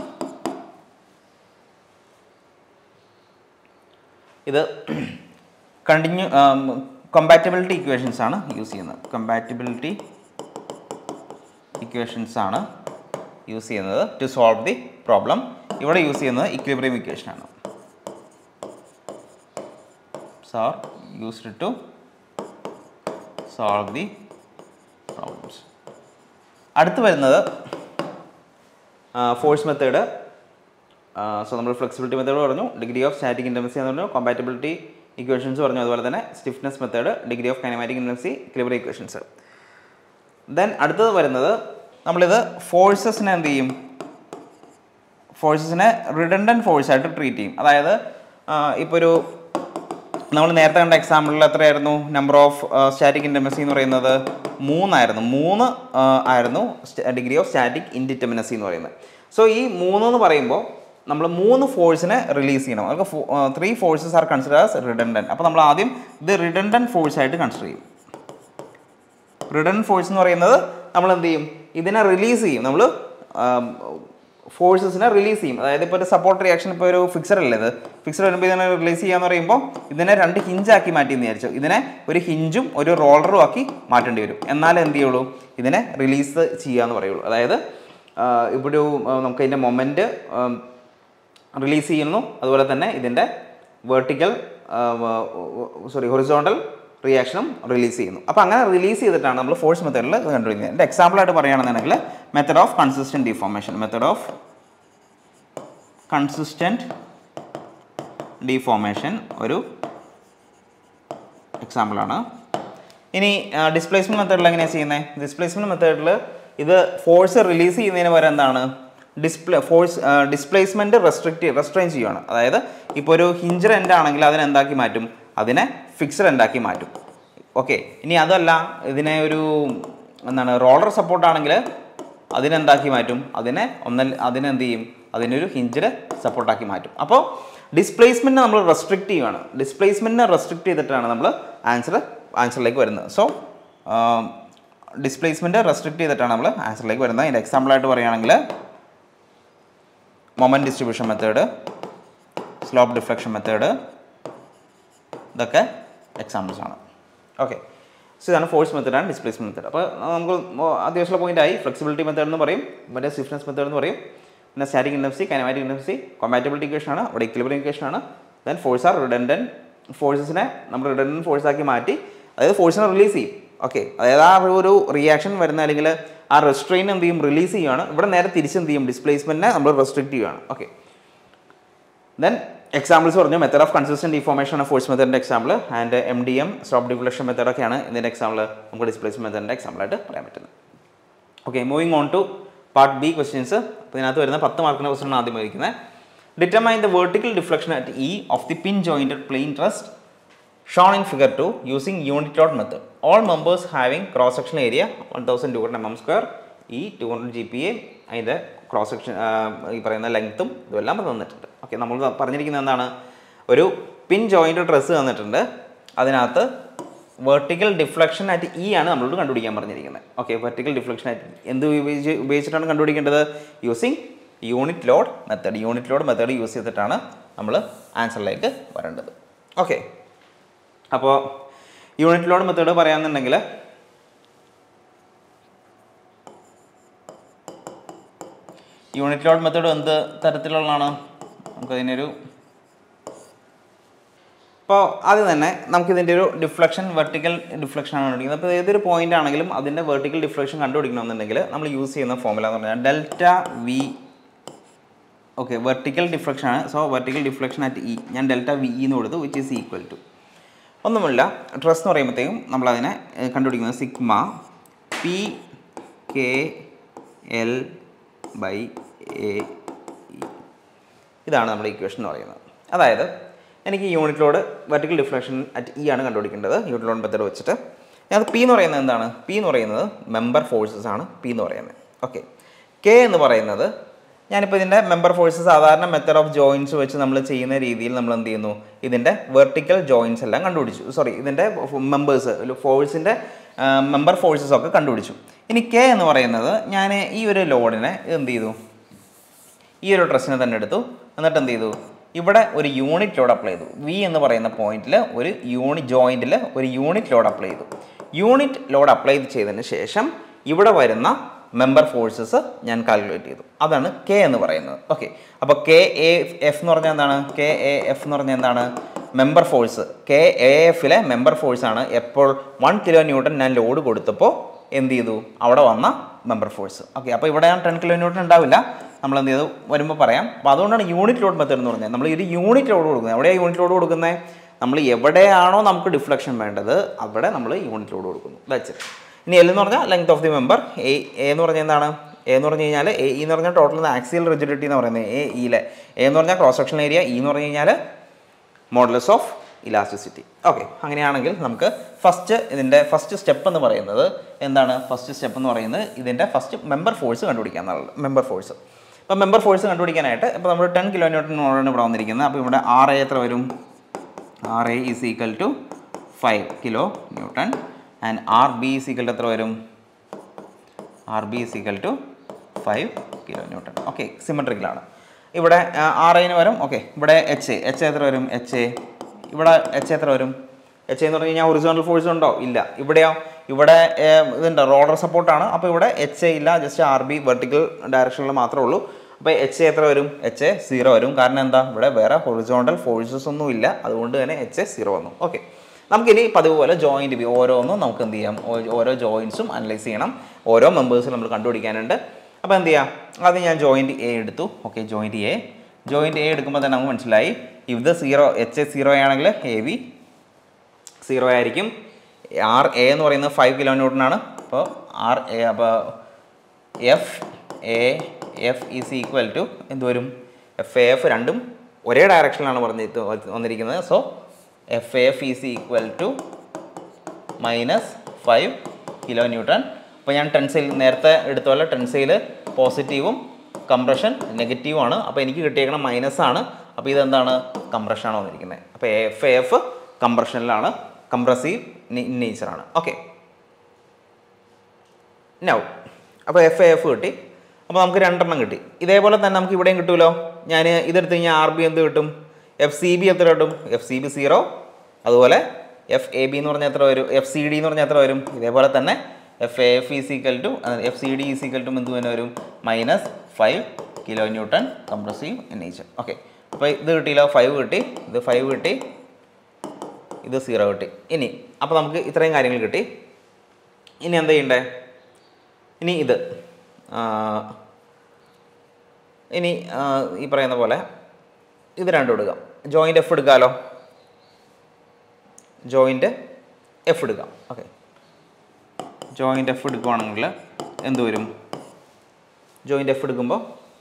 ഇത് കണ്ടിന്യൂ കമ്പാറ്റബിലിറ്റി ഇക്വേഷൻസ് ആണ് യൂസ് ചെയ്യുന്നത് കമ്പാറ്റബിലിറ്റി ഇക്വേഷൻസ് ആണ് യൂസ് ചെയ്യുന്നത് ടു സോൾവ് ദി പ്രോബ്ലം ഇവിടെ യൂസ് ചെയ്യുന്നത് ഇക്വിബ്രിയം ഇക്വേഷൻ ആണ് sir used to solve the problems അടുത്ത് വരുന്നത് ഫോഴ്സ് മെത്തേഡ് സോ നമ്മൾ ഫ്ലെക്സിബിലിറ്റി മെത്തേഡ് പറഞ്ഞു ഡിഗ്രി ഓഫ് സ്റ്റാറ്റിക് ഇൻറ്റൻസി എന്ന് പറഞ്ഞു കോമ്പാറ്റബിലിറ്റി ഇക്വേഷൻസ് പറഞ്ഞു അതുപോലെ തന്നെ stiffness method degree of kinematic indeterminacy equilibrium equations then അടുത്തത് വരുന്നത് നമ്മളിത് ഫോഴ്സസിനെ എന്ത് ചെയ്യും ഫോഴ്സസിനെ റിഡൻഡൻറ്റ് ഫോഴ്സ് ആയിട്ട് ട്രീറ്റ് ചെയ്യും അതായത് ഇപ്പോൾ ഒരു നമ്മൾ നേരത്തെ കണ്ട എക്സാമ്പിളിൽ എത്രയായിരുന്നു നമ്പർ ഓഫ് സ്റ്റാറ്റിക് ഇൻറ്റർമസി എന്ന് പറയുന്നത് മൂന്നായിരുന്നു മൂന്ന് ആ, ആയിരുന്നു ഡിഗ്രി ഓഫ് സ്റ്റാറ്റിക് ഇൻഡിറ്റർമിനസി എന്ന് പറയുന്നത് സോ ഈ മൂന്ന് എന്ന് പറയുമ്പോൾ നമ്മൾ മൂന്ന് ഫോഴ്സിനെ റിലീസ് ചെയ്യണം നമുക്ക് three forces are consider as redundant അപ്പോൾ നമ്മൾ ആദ്യം ഇത് റിഡൻഡൻറ്റ് ഫോഴ്സ് ആയിട്ട് കൺസിഡർ ചെയ്യും റിഡൻ ഫോഴ്സ് എന്ന് പറയുന്നത് നമ്മൾ എന്ത് ചെയ്യും ഇതിനെ റിലീസ് ചെയ്യും നമ്മൾ ഫോഴ്സസിനെ റിലീസ് ചെയ്യും അതായത് ഇപ്പോൾ ഒരു സപ്പോർട്ട് റിയാക്ഷൻ ഇപ്പോൾ ഒരു ഫിക്സർ അല്ലേ ഇത് ഫിക്സർ വരുമ്പോൾ ഇതിനെ റിലീസ് ചെയ്യാന്ന് പറയുമ്പോൾ ഇതിനെ രണ്ട് ഹിഞ്ചാക്കി മാറ്റി എന്ന് വിചാരിച്ചു ഇതിനെ ഒരു ഹിഞ്ചും ഒരു റോളറും ആക്കി മാറ്റേണ്ടി വരും എന്നാലേ എന്ത് ചെയ്യുള്ളൂ ഇതിനെ റിലീസ് ചെയ്യാന്ന് പറയുള്ളൂ അതായത് ഇപ്പോൾ ഒരു ആ, നമുക്ക് അതിൻ്റെ മൊമെൻറ്റ് റിലീസ് ചെയ്യുന്നു അതുപോലെ തന്നെ ഇതിൻ്റെ വേർട്ടിക്കൽ സോറി ഹൊറിസോണ്ടൽ റിയാക്ഷനും റിലീസ് ചെയ്യുന്നു അപ്പോൾ അങ്ങനെ റിലീസ് ചെയ്തിട്ടാണ് നമ്മൾ ഫോഴ്സ് മെത്തേഡിൽ ഇത് കണ്ടുപിടിക്കുന്നത് എൻ്റെ എക്സാമ്പിളായിട്ട് പറയുകയാണെന്നുണ്ടെങ്കിൽ method of consistent deformation method of consistent deformation ഒരു എക്സാമ്പിളാണ് ഇനി ഡിസ്പ്ലേസ്മെൻറ്റ് മെത്തേഡിൽ എങ്ങനെയാണ് ചെയ്യുന്നത് ഡിസ്പ്ലേസ്മെൻറ്റ് മെത്തേഡിൽ ഇത് ഫോഴ്സ് റിലീസ് ചെയ്യുന്നതിന് പകരം എന്താണ് display force displacement restrict restrain ചെയ്യുകയാണ് അതായത് ഇപ്പോൾ ഒരു ഹിഞ്ചർ എൻഡ് ആണെങ്കിൽ അതിനെ എന്താക്കി മാറ്റും അതിനെ ഫിക്സഡ് എൻഡാക്കി മാറ്റും ഓക്കെ ഇനി അതല്ല ഇതിനെ ഒരു എന്താണ് റോളർ സപ്പോർട്ടാണെങ്കിൽ അതിനെന്താക്കി മാറ്റും അതിനെ ഒന്നൽ അതിനെന്ത് ചെയ്യും അതിനൊരു ഹിഞ്ചിൽ സപ്പോർട്ടാക്കി മാറ്റും അപ്പോൾ ഡിസ്പ്ലേസ്മെൻറ്റ് നമ്മൾ റെസ്ട്രിക്റ്റ് ചെയ്യുകയാണ് ഡിസ്പ്ലേസ്മെൻറ്റിനെ റെസ്ട്രിക്റ്റ് ചെയ്തിട്ടാണ് നമ്മൾ ആൻസർ ആൻസറിലേക്ക് വരുന്നത് സോ ഡിസ്പ്ലേസ്മെൻറ്റ് റെസ്ട്രിക്റ്റ് ചെയ്തിട്ടാണ് നമ്മൾ ആൻസറിലേക്ക് വരുന്നത് അതിൻ്റെ എക്സാമ്പിളായിട്ട് പറയുകയാണെങ്കിൽ moment distribution method slope deflection method ഇതൊക്കെ എക്സാമ്പിൾസ് ആണ് ഓക്കെ സോ ഇതാണ് force method and displacement method അപ്പോൾ നമുക്ക് അത്യാവശ്യമുള്ള പോയിന്റ് ആയി ഫ്ലെക്സിബിലിറ്റി മെത്തേഡ് എന്ന് പറയും മറ്റേ സ്റ്റിഫ്നെസ് മെത്തേഡ് എന്ന് പറയും പിന്നെ static indeterminacy kinematic indeterminacy compatibility equation ആണ് അവിടെ ഇക്വിലിബ്രിയം ഇക്വേഷൻ ആണ് ദെൻ ഫോഴ്സ് ആർ റിഡൻഡൻ ഫോഴ്സസിനെ നമ്മൾ റിഡൻഡൻ ഫോഴ്സ് ആക്കി മാറ്റി അതായത് ഫോഴ്സിനെ റിലീസ് ചെയ്യും ഓക്കെ അതായത് ആ ഒരു റിയാക്ഷൻ വരുന്ന അല്ലെങ്കിൽ ആ റെസ്ട്രെയിൻ എന്ത് ചെയ്യും റിലീസ് ചെയ്യുകയാണ് ഇവിടെ നേരെ തിരിച്ച് എന്ത് ചെയ്യും ഡിസ്പ്ലേസ്മെന്റിനെ നമ്മൾ റെസ്ട്രിക്റ്റ് ചെയ്യുകയാണ് ഓക്കെ ദെൻ എക്സാമ്പിൾസ് പറഞ്ഞു മെത്തേഡ് ഓഫ് കൺസിസ്റ്റന്റ് ഡിഫോർമേഷൻ ആണ് ഫോഴ്സ് മെത്തേഡിൻ്റെ example and M D M slope deflection മെത്തേഡൊക്കെയാണ് ഇതിൻ്റെ എക്സാമ്പിൾ നമുക്ക് ഡിസ്പ്ലേസ്മെന്റ് മെത്തേഡിൻ്റെ എക്സാമ്പിളായിട്ട് പറയാൻ പറ്റുന്നത് okay moving on to part B questions അപ്പോൾ ഇതിനകത്ത് വരുന്ന പത്ത് മാർക്കിൻ്റെ ക്വസ്റ്റൻ ആണ് ആദ്യം വഹിക്കുന്നത് determine the vertical deflection at E of the pin jointed plane truss shown in figure two using unit load method all members having cross section area one thousand two hundred M M square E two hundred G P A അതിൻ്റെ ക്രോസ് സെക്ഷൻ ഈ പറയുന്ന ലെങ്ത്തും ഇതെല്ലാം തന്നിട്ടുണ്ട് ഓക്കെ നമ്മൾ പറഞ്ഞിരിക്കുന്നത് എന്താണ് ഒരു പിൻ ജോയിൻ്റ് ഡ്രസ്സ് തന്നിട്ടുണ്ട് അതിനകത്ത് വെർട്ടിക്കൽ ഡിഫ്ലക്ഷൻ അറ്റ് ഇ ആണ് നമ്മളോട് കണ്ടുപിടിക്കാൻ പറഞ്ഞിരിക്കുന്നത് ഓക്കെ വെർട്ടിക്കൽ ഡിഫ്ലക്ഷൻ അറ്റ് എന്ത് ഉപയോഗിച്ച് ഉപയോഗിച്ചിട്ടാണ് കണ്ടുപിടിക്കേണ്ടത് using unit load method unit load method use ചെയ്തിട്ടാണ് നമ്മൾ ആൻസറിലേക്ക് വരേണ്ടത് ഓക്കെ അപ്പോൾ യൂണിറ്റ് ലോഡ് മെത്തേഡ് പറയാമെന്നുണ്ടെങ്കിൽ യൂണിറ്റ് ലോഡ് മെത്തേഡ് എന്ത് തരത്തിലുള്ളതാണ് നമുക്കതിനൊരു ഇപ്പോൾ ആദ്യം തന്നെ നമുക്കിതിൻ്റെ ഒരു ഡിഫ്ലക്ഷൻ വെർട്ടിക്കൽ ഡിഫ്ലക്ഷൻ ആണ് കണ്ടുപിടിക്കുന്നത് അപ്പോൾ ഏതൊരു പോയിന്റ് ആണെങ്കിലും അതിൻ്റെ വെർട്ടിക്കൽ ഡിഫ്ലക്ഷൻ കണ്ടുപിടിക്കണമെന്നുണ്ടെങ്കിൽ നമ്മൾ യൂസ് ചെയ്യുന്ന ഫോമുല എന്ന് പറഞ്ഞാൽ delta V okay vertical deflection ആണ് so vertical deflection at E ഞാൻ ഡെൽറ്റ വി എന്ന് കൊടുത്തു വിച്ച് ഈസ് ഈക്വൽ ടു ഒന്നുമില്ല ട്രസ് എന്ന് പറയുമ്പോഴത്തേക്കും നമ്മളതിനെ ഏഹ്, കണ്ടുപിടിക്കുന്നത് sigma P K L by A ഇതാണ് നമ്മുടെ ഇക്വേഷൻ എന്ന് പറയുന്നത് അതായത് എനിക്ക് unit load vertical deflection at E ആണ് കണ്ടുപിടിക്കേണ്ടത് യൂണിറ്റ് ലോഡ് മെത്തേഡ് വെച്ചിട്ട് അത് പി എന്ന് പറയുന്നത് എന്താണ് പി എന്ന് പറയുന്നത് മെമ്പർ ഫോഴ്സസ് ആണ് പി എന്ന് പറയുന്നത് ഓക്കെ കെ എന്ന് പറയുന്നത് ഞാനിപ്പോൾ ഇതിൻ്റെ മെമ്പർ ഫോഴ്സ് സാധാരണ മെത്തേഡ് ഓഫ് ജോയിൻസ് വെച്ച് നമ്മൾ ചെയ്യുന്ന രീതിയിൽ നമ്മൾ എന്ത് ചെയ്യുന്നു ഇതിൻ്റെ വെർട്ടിക്കൽ ജോയിൻസ് എല്ലാം കണ്ടുപിടിച്ചു സോറി ഇതിൻ്റെ മെമ്പേഴ്സ് ഫോഴ്സിൻ്റെ മെമ്പർ ഫോഴ്സസ് ഒക്കെ കണ്ടുപിടിച്ചു ഇനി കെ എന്ന് പറയുന്നത് ഞാൻ ഈ ഒരു ലോഡിനെ എന്ത് ചെയ്തു ഈ ഒരു ഡ്രസ്സിനെ തന്നെ എടുത്തു എന്നിട്ട് എന്ത് ചെയ്തു ഇവിടെ ഒരു യൂണിറ്റ് ലോഡ് അപ്ലൈ ചെയ്തു വി എന്ന് പറയുന്ന പോയിന്റിൽ ഒരു യൂണിറ്റ് ജോയിന്റിൽ ഒരു യൂണിറ്റ് ലോഡ് അപ്ലൈ ചെയ്തു യൂണിറ്റ് ലോഡ് അപ്ലൈ ചെയ്തതിന് ശേഷം ഇവിടെ വരുന്ന മെമ്പർ ഫോഴ്സസ് ഞാൻ കാൽക്കുലേറ്റ് ചെയ്തു അതാണ് കെ എന്ന് പറയുന്നത് ഓക്കെ അപ്പോൾ കെ എ എഫ് എന്ന് പറഞ്ഞാൽ എന്താണ് കെ എ എഫ് എന്ന് പറഞ്ഞാൽ എന്താണ് മെമ്പർ ഫോഴ്സ് കെ എ എഫിലെ മെമ്പർ ഫോഴ്സ് ആണ് എപ്പോൾ വൺ കിലോ ന്യൂട്ടൺ ഞാൻ ലോഡ് കൊടുത്തപ്പോൾ എന്ത് ചെയ്തു അവിടെ വന്ന മെമ്പർ ഫോഴ്സ് ഓക്കെ അപ്പോൾ ഇവിടെ ടെൻ കിലോ ന്യൂട്ടൺ ഉണ്ടാവില്ല നമ്മൾ എന്ത് ചെയ്തു വരുമ്പോൾ പറയാം അപ്പോൾ അതുകൊണ്ടാണ് യൂണിറ്റ് ലോഡ് മെത്തേഡ് എന്ന് പറഞ്ഞത് നമ്മൾ ഒരു യൂണിറ്റ് ലോഡ് കൊടുക്കുന്നത് എവിടെയാണ് യൂണിറ്റ് ലോഡ് കൊടുക്കുന്നത് നമ്മൾ എവിടെയാണോ നമുക്ക് ഡിഫ്ലക്ഷൻ വേണ്ടത് അവിടെ നമ്മൾ യൂണിറ്റ് ലോഡ് കൊടുക്കുന്നു ദാറ്റ്സ് ഇനി എൽ എന്ന് പറഞ്ഞാൽ length of the member A A എന്ന് പറഞ്ഞാൽ എന്താണ് എ എന്ന് പറഞ്ഞു കഴിഞ്ഞാൽ എ എന്ന് പറഞ്ഞാൽ ടോട്ടൽ ആക്സിയൽ റിജിഡിറ്റി എന്ന് പറയുന്നത് എ ഇയിലെ എ എന്ന് പറഞ്ഞാൽ ക്രോസ് സെക്ഷൻ ഏരിയ ഇ എന്ന് പറഞ്ഞു കഴിഞ്ഞാൽ മോഡലസ് ഓഫ് ഇലാസ്റ്റിസിറ്റി ഓക്കെ അങ്ങനെയാണെങ്കിൽ നമുക്ക് ഫസ്റ്റ് ഇതിൻ്റെ ഫസ്റ്റ് സ്റ്റെപ്പ് എന്ന് പറയുന്നത് എന്താണ് ഫസ്റ്റ് സ്റ്റെപ്പ് എന്ന് പറയുന്നത് ഇതിൻ്റെ ഫസ്റ്റ് മെമ്പർ ഫോഴ്സ് കണ്ടുപിടിക്കുക എന്നുള്ളത് മെമ്പർ ഫോഴ്സ് അപ്പോൾ മെമ്പർ ഫോഴ്സ് കണ്ടുപിടിക്കാനായിട്ട് ഇപ്പോൾ നമ്മൾ ടെൻ കിലോ ന്യൂട്ടനോടാണ് ഇവിടെ വന്നിരിക്കുന്നത് അപ്പോൾ ഇവിടെ ആർ എ എത്ര വരും R A is equal to five kilo newton and R B is equal to എത്ര വരും R B is equal to five kilo newton okay സിമെട്രിക്കലാണ് ഇവിടെ ആർ ഐന് വരും ഓക്കെ ഇവിടെ എച്ച് എ എച്ച് എത്ര വരും എച്ച് എ ഇവിടെ എച്ച് എത്ര വരും എച്ച് എന്ന് പറഞ്ഞു കഴിഞ്ഞാൽ ഒറിജിനൽ ഫോഴ്സ് ഉണ്ടോ ഇല്ല ഇവിടെയോ ഇവിടെ ഏർ, ഇതുണ്ട് റോഡർ സപ്പോർട്ടാണ് അപ്പോൾ ഇവിടെ എച്ച് എ ഇല്ല ജസ്റ്റ് ആർ ബി വെർട്ടിക്കൽ ഡയറക്ഷനിൽ മാത്രമേ ഉള്ളൂ അപ്പോൾ എച്ച് എ എത്ര വരും എച്ച് എ സീറോ വരും കാരണം എന്താ ഇവിടെ വേറെ ഹൊറിസോണ്ടൽ ഫോഴ്സസ് ഒന്നും ഇല്ല അതുകൊണ്ട് തന്നെ എച്ച് എ സീറോ വന്നു ഓക്കെ നമുക്കിനി പതിവ് പോലെ ജോയിൻറ്റ് ബി ഓരോന്നും നമുക്ക് എന്ത് ചെയ്യാം ഓ- ഓരോ ജോയിൻസും അനലൈസ് ചെയ്യണം ഓരോ മെമ്പേഴ്സും നമ്മൾ കണ്ടുപിടിക്കാനുണ്ട് അപ്പോൾ എന്ത് ചെയ്യാം ആദ്യം ഞാൻ ജോയിൻറ്റ് എ എടുത്തു okay joint A joint A എടുക്കുമ്പോൾ തന്നെ നമുക്ക് മനസ്സിലായി ഇത് സീറോ എച്ച് എ സീറോ ആണെങ്കിൽ എ ബി സീറോ ആയിരിക്കും ആർ എ എന്ന് പറയുന്നത് ഫൈവ് കിലോ ന്യൂട്ടനാണ് അപ്പോൾ ആർ എ അപ്പോൾ F A F is equal to എന്ത് വരും എഫ് എ എഫ് രണ്ടും ഒരേ ഡയറക്ഷനിലാണ് പറഞ്ഞ് വന്നിരിക്കുന്നത് so F A F is equal to minus five kilo newton അപ്പോൾ ഞാൻ ടെൻസൈൽ നേരത്തെ എടുത്ത പോലെ ടെൻസൈൽ പോസിറ്റീവും കംപ്രഷൻ നെഗറ്റീവാണ് അപ്പോൾ എനിക്ക് കിട്ടിയേക്കണ മൈനസ് ആണ് അപ്പോൾ ഇതെന്താണ് കംപ്രഷനാണ് വന്നിരിക്കുന്നത് അപ്പോൾ എഫ് എഫ് കംപ്രഷനിലാണ് കംപ്രസീവ് നേച്ചറാണ് ഓക്കെ നൗ അപ്പോൾ എഫ് എഫ് കിട്ടി അപ്പോൾ നമുക്ക് രണ്ടെണ്ണം കിട്ടി ഇതേപോലെ തന്നെ നമുക്ക് ഇവിടെയും കിട്ടുമല്ലോ ഞാൻ ഇതെടുത്ത് കഴിഞ്ഞാൽ ആർ ബി എന്ത് കിട്ടും എഫ് സി ബി എത്ര കിട്ടും എഫ് സി ബി സീറോ അതുപോലെ എഫ് എ ബി എന്ന് പറഞ്ഞാൽ എത്ര വരും എഫ് സി ഡി എന്ന് പറഞ്ഞാൽ എത്ര വരും ഇതേപോലെ തന്നെ F A F is equal to F C D is equal to എന്ത് തന്നെ വരും minus five kilo newton compressive nature okay അപ്പോൾ ഇത് കിട്ടിയില്ല ഫൈവ് കിട്ടി ഇത് ഫൈവ് കിട്ടി ഇത് സീറോ കിട്ടി ഇനി അപ്പോൾ നമുക്ക് ഇത്രയും കാര്യങ്ങൾ കിട്ടി ഇനി എന്താ ചെയ്യണ്ടേ ഇനി ഇത് ആ, ഇനി ആ, ഈ പറയുന്ന പോലെ ഇത് രണ്ടും എടുക്കാം ജോയിൻ്റ് എഫ് എടുക്കാമല്ലോ ജോയിൻ്റ് എഫ് എടുക്കാം ഓക്കെ ജോയിൻ്റ് എഫ് എടുക്കുവാണെങ്കിൽ എന്ത് വരും ജോയിൻ്റ് എഫ് എടുക്കുമ്പോൾ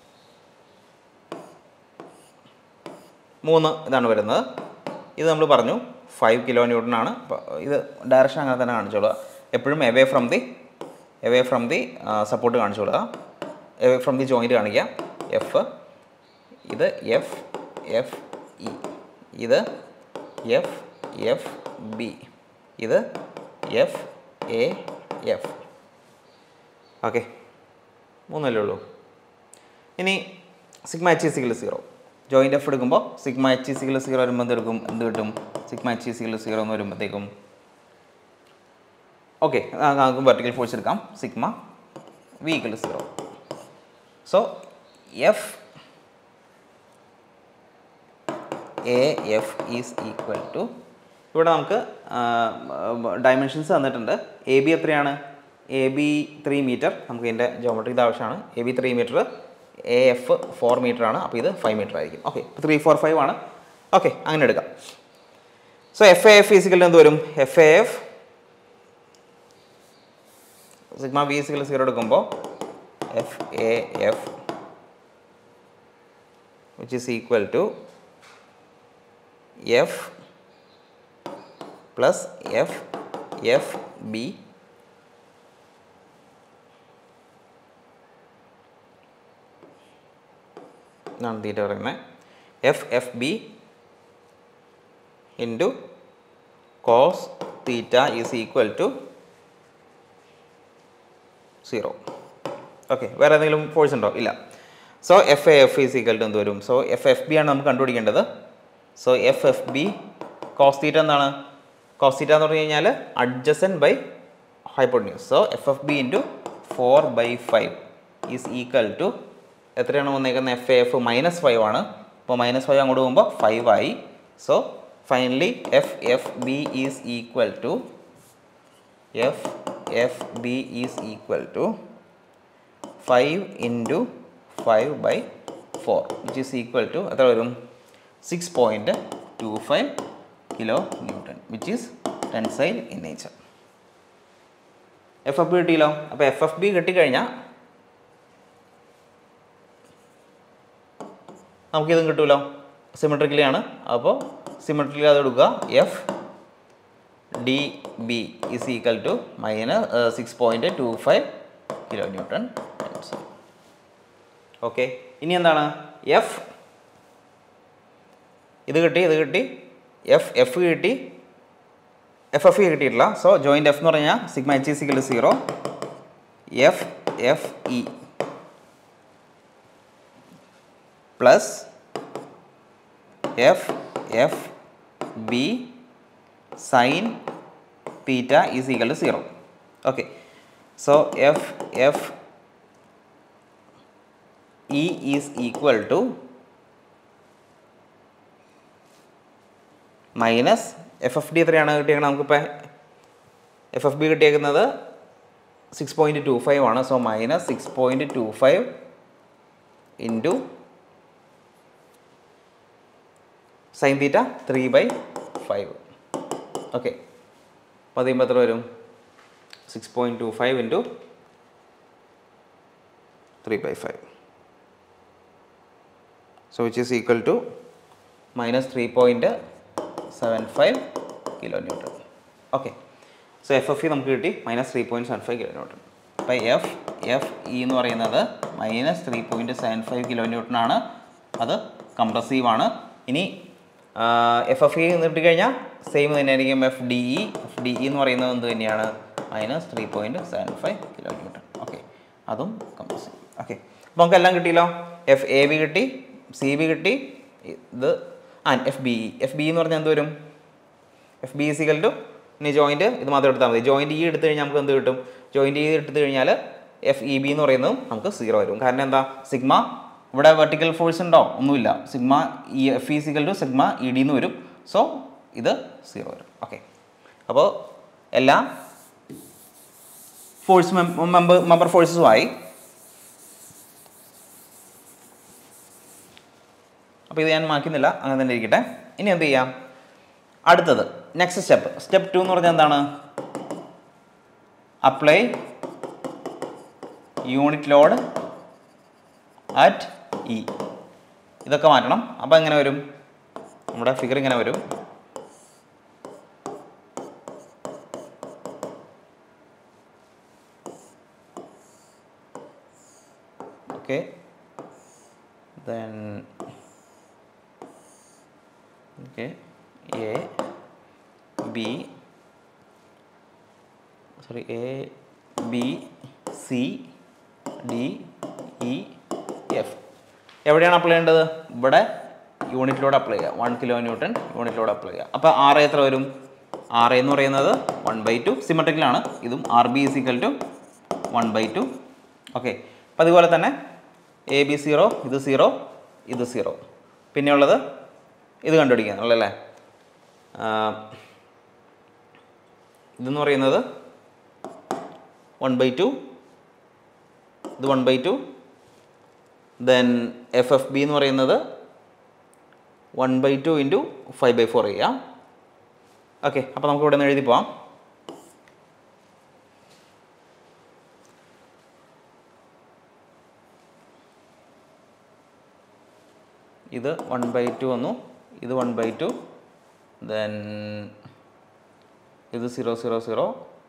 മൂന്ന് ഇതാണ് വരുന്നത് ഇത് നമ്മൾ പറഞ്ഞു ഫൈവ് കിലോ ന്യൂട്ടൺ ആണ് അപ്പോൾ ഇത് ഡയറക്ഷൻ അങ്ങനെ തന്നെ കാണിച്ചോളുക എപ്പോഴും away from the away from the support കാണിച്ചോളുക എവേ ഫ്രം ദി ജോയിൻറ്റ് കാണിക്കുക എഫ് ഇത് എഫ് എഫ് ഇ ഇത് എഫ് എഫ് ബി ഇത് എഫ് എ എഫ് ഓക്കെ മൂന്നല്ലേ ഉള്ളൂ ഇനി sigma H is equal zero joint F എടുക്കുമ്പോൾ സിഗ്മ എച്ച് സിഗിൾ സീറോ വരുമ്പോൾ എന്ത് എടുക്കും എന്ത് കിട്ടും സിഗ്മ എച്ച് സിഗിൾ സീറോ എന്ന് വരുമ്പോഴത്തേക്കും ഓക്കെ നമുക്ക് വെർട്ടിക്കൽ ഫോഴ്സ് എടുക്കാം sigma V equal zero so F A F is equal to ഇവിടെ നമുക്ക് ഡയമെൻഷൻസ് തന്നിട്ടുണ്ട് എ ബി എത്രയാണ് എ ബി ത്രീ മീറ്റർ നമുക്ക് ഇതിൻ്റെ ജോമെട്രി ഇത് ആവശ്യമാണ് A B three metre A F four metre ആണ് അപ്പോൾ ഇത് ഫൈവ് മീറ്റർ ആയിരിക്കും ഓക്കെ ത്രീ ഫോർ ഫൈവ് ആണ് ഓക്കെ അങ്ങനെ എടുക്കാം so F A F is equal എന്ത് വരും F A F sigma V is equal zero എടുക്കുമ്പോൾ F A F which is equal to F plus F F B എന്നാണ് തീറ്റ പറയുന്നത് F F B into cos theta is equal to zero okay വേറെ ഏതെങ്കിലും ഫോഴ്സ് ഉണ്ടോ ഇല്ല so F A F is equal to എന്ത് വരും സോ എഫ് എഫ് ബി ആണ് നമുക്ക് കണ്ടുപിടിക്കേണ്ടത് so F F B cos theta എന്താണ് കോസ് തീറ്റ എന്ന് പറഞ്ഞു കഴിഞ്ഞാൽ adjacent by hypotenuse so F F B into four by five is equal to എത്രയാണ് വന്നേക്കുന്നത് എഫ് എഫ് മൈനസ് ഫൈവ് ആണ് അപ്പോൾ മൈനസ് ഫൈവ് അങ്ങോട്ട് പോകുമ്പോൾ ഫൈവ് ആയി so finally F F B is equal to F F B is equal to five into five by four which is equal to എത്ര വരും six point two five kilo newton which is tensile in nature F F B കിട്ടിയല്ലോ അപ്പോൾ എഫ് എഫ് ബി കിട്ടിക്കഴിഞ്ഞാൽ നമുക്കിതും കിട്ടുമല്ലോ സിമെട്രിക്കലി ആണ് അപ്പോൾ സിമെട്രിക്കലി അത് എടുക്കുക F D B is equal to minus six point two five kilo newton okay ഇനി എന്താണ് എഫ് ഇത് കിട്ടി ഇത് കിട്ടി എഫ് എഫ് കിട്ടി എഫ് എഫ് കിട്ടിയിട്ടില്ല സോ ജോയിൻ്റ് എഫ് എന്ന് പറഞ്ഞാൽ sigma H is equal to zero F F E plus F F B sine theta is equal to zero okay so F F E is equal to minus F F D എത്രയാണ് കിട്ടിയേക്കുന്നത് നമുക്കിപ്പോൾ എഫ് എഫ് ബി കിട്ടിയേക്കുന്നത് സിക്സ് പോയിൻറ്റ് ടു ഫൈവ് ആണ് so minus six point two five into sine theta three by five okay അപ്പോൾ അത് ചെയ്യുമ്പോൾ എത്ര വരും six point two five into three by five so which is equal to minus three point seven five kilo newton okay so F F E നമുക്ക് കിട്ടി minus three point seven five kilo newton അപ്പോൾ എഫ് എഫ് ഇ എന്ന് പറയുന്നത് minus three point seven five kilo newton ആണ് അത് കംപ്രസീവ് ആണ് ഇനി എഫ് എഫ് ഇ കിട്ടിക്കഴിഞ്ഞാൽ സെയിം തന്നെയായിരിക്കും F D E F D E എന്ന് പറയുന്നത് എന്ത് തന്നെയാണ് minus three point seven five kilo newton okay അതും കംപ്രസീവ് ഓക്കെ അപ്പോൾ നമുക്ക് എല്ലാം കിട്ടിയല്ലോ എഫ് എ ബി കിട്ടി സി ബി കിട്ടി ഇത് ആ F B E F B എന്ന് പറഞ്ഞാൽ എന്ത് വരും എഫ് ബി സിക്കൽ ടു ഇനി ജോയിൻറ്റ് ഇത് മാത്രം എടുത്താൽ മതി ജോയിൻറ്റ് ഇ എടുത്തു കഴിഞ്ഞാൽ നമുക്ക് എന്ത് കിട്ടും ജോയിൻറ്റ് ഇ എടുത്തു കഴിഞ്ഞാൽ എഫ് ഇ ബി എന്ന് പറയുന്നതും നമുക്ക് സീറോ വരും കാരണം എന്താ സിഗ്മ ഇവിടെ വെർട്ടിക്കൽ ഫോഴ്സ് ഉണ്ടോ ഒന്നുമില്ല sigma E F E സിക്കൽ to sigma E D എന്ന് വരും സോ ഇത് സീറോ വരും ഓക്കെ അപ്പോൾ എല്ലാ ഫോഴ്സ് മെമ്പർ മെമ്പർ ഫോഴ്സസുമായി അപ്പോൾ ഇത് ഞാൻ മാറ്റുന്നില്ല അങ്ങനെ തന്നെ ഇരിക്കട്ടെ ഇനി എന്ത് ചെയ്യാം അടുത്തത് നെക്സ്റ്റ് സ്റ്റെപ്പ് സ്റ്റെപ്പ് ടു എന്ന് പറഞ്ഞാൽ എന്താണ് apply unit load at E ഇതൊക്കെ മാറ്റണം അപ്പോൾ എങ്ങനെ വരും നമ്മുടെ ഫിഗർ ഇങ്ങനെ വരും okay then okay a b sorry a b c d e f എവിടെയാണ് അപ്ലൈ ചെയ്യേണ്ടത് ഇവിടെ യൂണിറ്റിലൂടെ അപ്ലൈ ചെയ്യുക വൺ കിലോ ന്യൂട്ടൺ യൂണിറ്റിലൂടെ അപ്ലൈ ചെയ്യുക അപ്പോൾ ആർ എത്ര വരും ആർ എന്ന് പറയുന്നത് വൺ ബൈ ടു സിമെട്രിക്കലാണ് ഇതും R B is equal to one by two okay അപ്പോൾ അതുപോലെ തന്നെ എ ബി സീറോ ഇത് സീറോ ഇത് സീറോ പിന്നെയുള്ളത് ഇത് കണ്ടുപിടിക്കാനുള്ളല്ലേ ഇതെന്ന് പറയുന്നത് വൺ ബൈ ടു ഇത് one by two then F F B എന്ന് പറയുന്നത് one by two into five by four ചെയ്യാം ഓക്കെ അപ്പോൾ നമുക്ക് ഇവിടെ നിന്ന് എഴുതി പോവാം ഇത് വൺ ബൈ ടു വന്നു ഇത് വൺ ബൈ ടു ദെൻ ഇത് സീറോ സീറോ സീറോ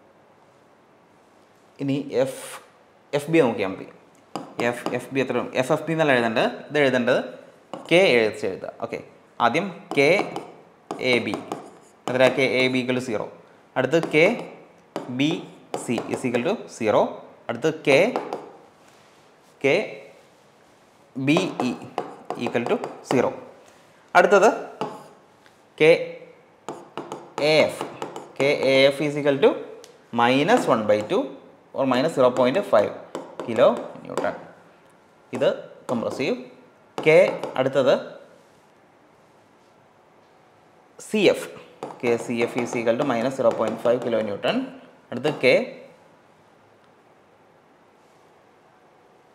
ഇനി എഫ് എഫ് ബി നോക്കിയാൽ മതി എഫ് എഫ് ബി എത്ര എഫ് എഫ് ബി എന്നല്ല എഴുതേണ്ടത് ഇത് എഴുതേണ്ടത് കെ എഴുതി എഴുതുക ഓക്കെ ആദ്യം കെ എ ബി എത്ര K A B equal to zero അടുത്ത് K B C is equal to zero അടുത്ത് K K B E equal to zero അടുത്തത് K A F K A F is equal to minus one by two or minus zero point five kilo newton ഇത് കംപ്രസീവ് കെ അടുത്തത് C F K C F is equal to minus zero point five kilo newton അടുത്ത് കെ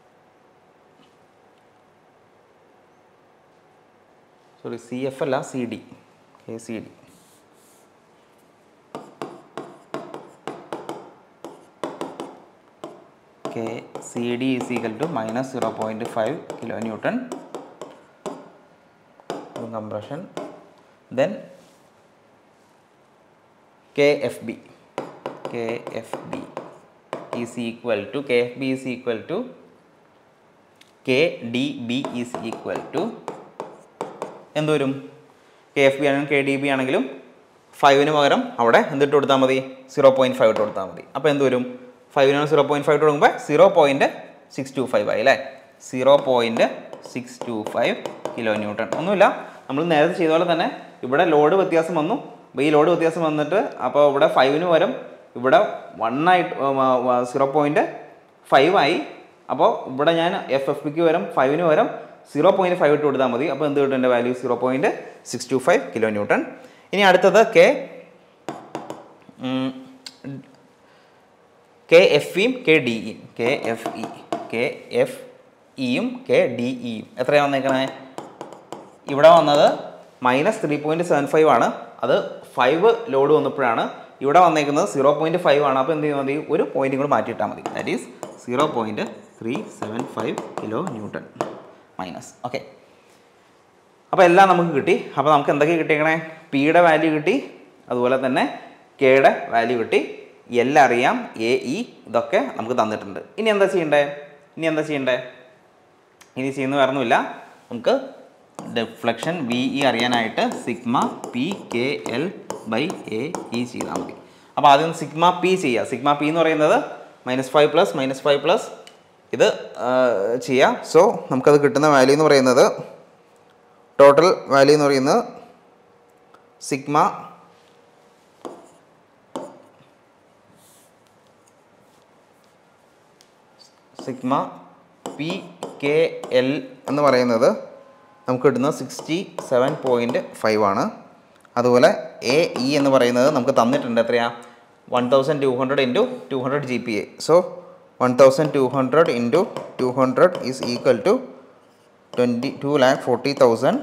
സോറി സി എഫ് അല്ല C D K C D K C D is equal to minus zero point five kilo newton compression then K F B K F B is equal to K F B is equal to K D B is equal to എന്ത് വരും കെ എഫ് ബി ആണെങ്കിലും കെ ഡി ബി ആണെങ്കിലും ഫൈവിന് പകരം അവിടെ എന്തിട്ട് കൊടുത്താൽ മതി സീറോ പോയിൻറ്റ് ഫൈവ് ഇട്ട് കൊടുത്താൽ മതി അപ്പോൾ എന്ത് വരും ഫൈവിനാണ് സീറോ പോയിൻറ്റ് ഫൈവ് ഇട്ട് കൊടുക്കുമ്പോൾ zero point six two five ആയി അല്ലേ zero point six two five kilo newton ഒന്നുമില്ല നമ്മൾ നേരത്തെ ചെയ്ത പോലെ തന്നെ ഇവിടെ ലോഡ് വ്യത്യാസം വന്നു അപ്പോൾ ഈ ലോഡ് വ്യത്യാസം വന്നിട്ട് അപ്പോൾ ഇവിടെ ഫൈവിന് പകരം ഇവിടെ വൺ ആയിട്ട് സീറോ പോയിൻറ്റ് ഫൈവ് ആയി അപ്പോൾ ഇവിടെ ഞാൻ എഫ് എഫ് പിക്ക് പകരം ഫൈവിന് പകരം സീറോ പോയിൻറ്റ് ഫൈവ് ഇട്ട് കൊടുത്താൽ മതി അപ്പോൾ എന്ത് കിട്ടും എൻ്റെ value zero point six two five kilo newton ഇനി അടുത്തത് കെ കെ എഫ് ഇയും കെ ഡി ഇയും K F E K F ഇയും കെ ഡി ഇയും എത്രയാണ് വന്നേക്കണേ ഇവിടെ വന്നത് minus three point seven five ആണ് അത് ഫൈവ് ലോഡ് വന്നപ്പോഴാണ് ഇവിടെ വന്നേക്കുന്നത് സീറോ പോയിൻറ്റ് ഫൈവ് ആണ് അപ്പോൾ എന്ത് ചെയ്താൽ മതി ഒരു പോയിൻറ്റും കൂടെ മാറ്റിയിട്ടാൽ മതി that is zero point three seven five kilo newton minus okay അപ്പോൾ എല്ലാം നമുക്ക് കിട്ടി അപ്പോൾ നമുക്ക് എന്തൊക്കെ കിട്ടിയേക്കണേ പിയുടെ വാല്യൂ കിട്ടി അതുപോലെ തന്നെ കെയുടെ വാല്യൂ കിട്ടി എൽ അറിയാം എ ഇ ഇതൊക്കെ നമുക്ക് തന്നിട്ടുണ്ട് ഇനി എന്താ ചെയ്യണ്ടേ ഇനി എന്താ ചെയ്യണ്ടേ ഇനി ചെയ്യുന്ന വേറൊന്നുമില്ല നമുക്ക് ഡെഫ്ലക്ഷൻ വി ഇ അറിയാനായിട്ട് sigma P K L by A E ചെയ്താൽ മതി അപ്പോൾ ആദ്യം സിഗ്മ പി ചെയ്യുക സിഗ്മ പി എന്ന് പറയുന്നത് minus five plus minus five plus ഇത് ചെയ്യാം സോ നമുക്കത് കിട്ടുന്ന വാല്യൂ എന്ന് പറയുന്നത് ടോട്ടൽ വാല്യൂ എന്ന് പറയുന്നത് sigma sigma P K L എന്ന് പറയുന്നത് നമുക്ക് കിട്ടുന്നത് സിക്സ്റ്റി സെവൻ പോയിൻറ്റ് ഫൈവ് ആണ് അതുപോലെ എ ഇ എന്ന് പറയുന്നത് നമുക്ക് തന്നിട്ടുണ്ട് എത്രയാ one thousand two hundred into two hundred G P A so one thousand two hundred into two hundred is equal to twenty two lakh forty thousand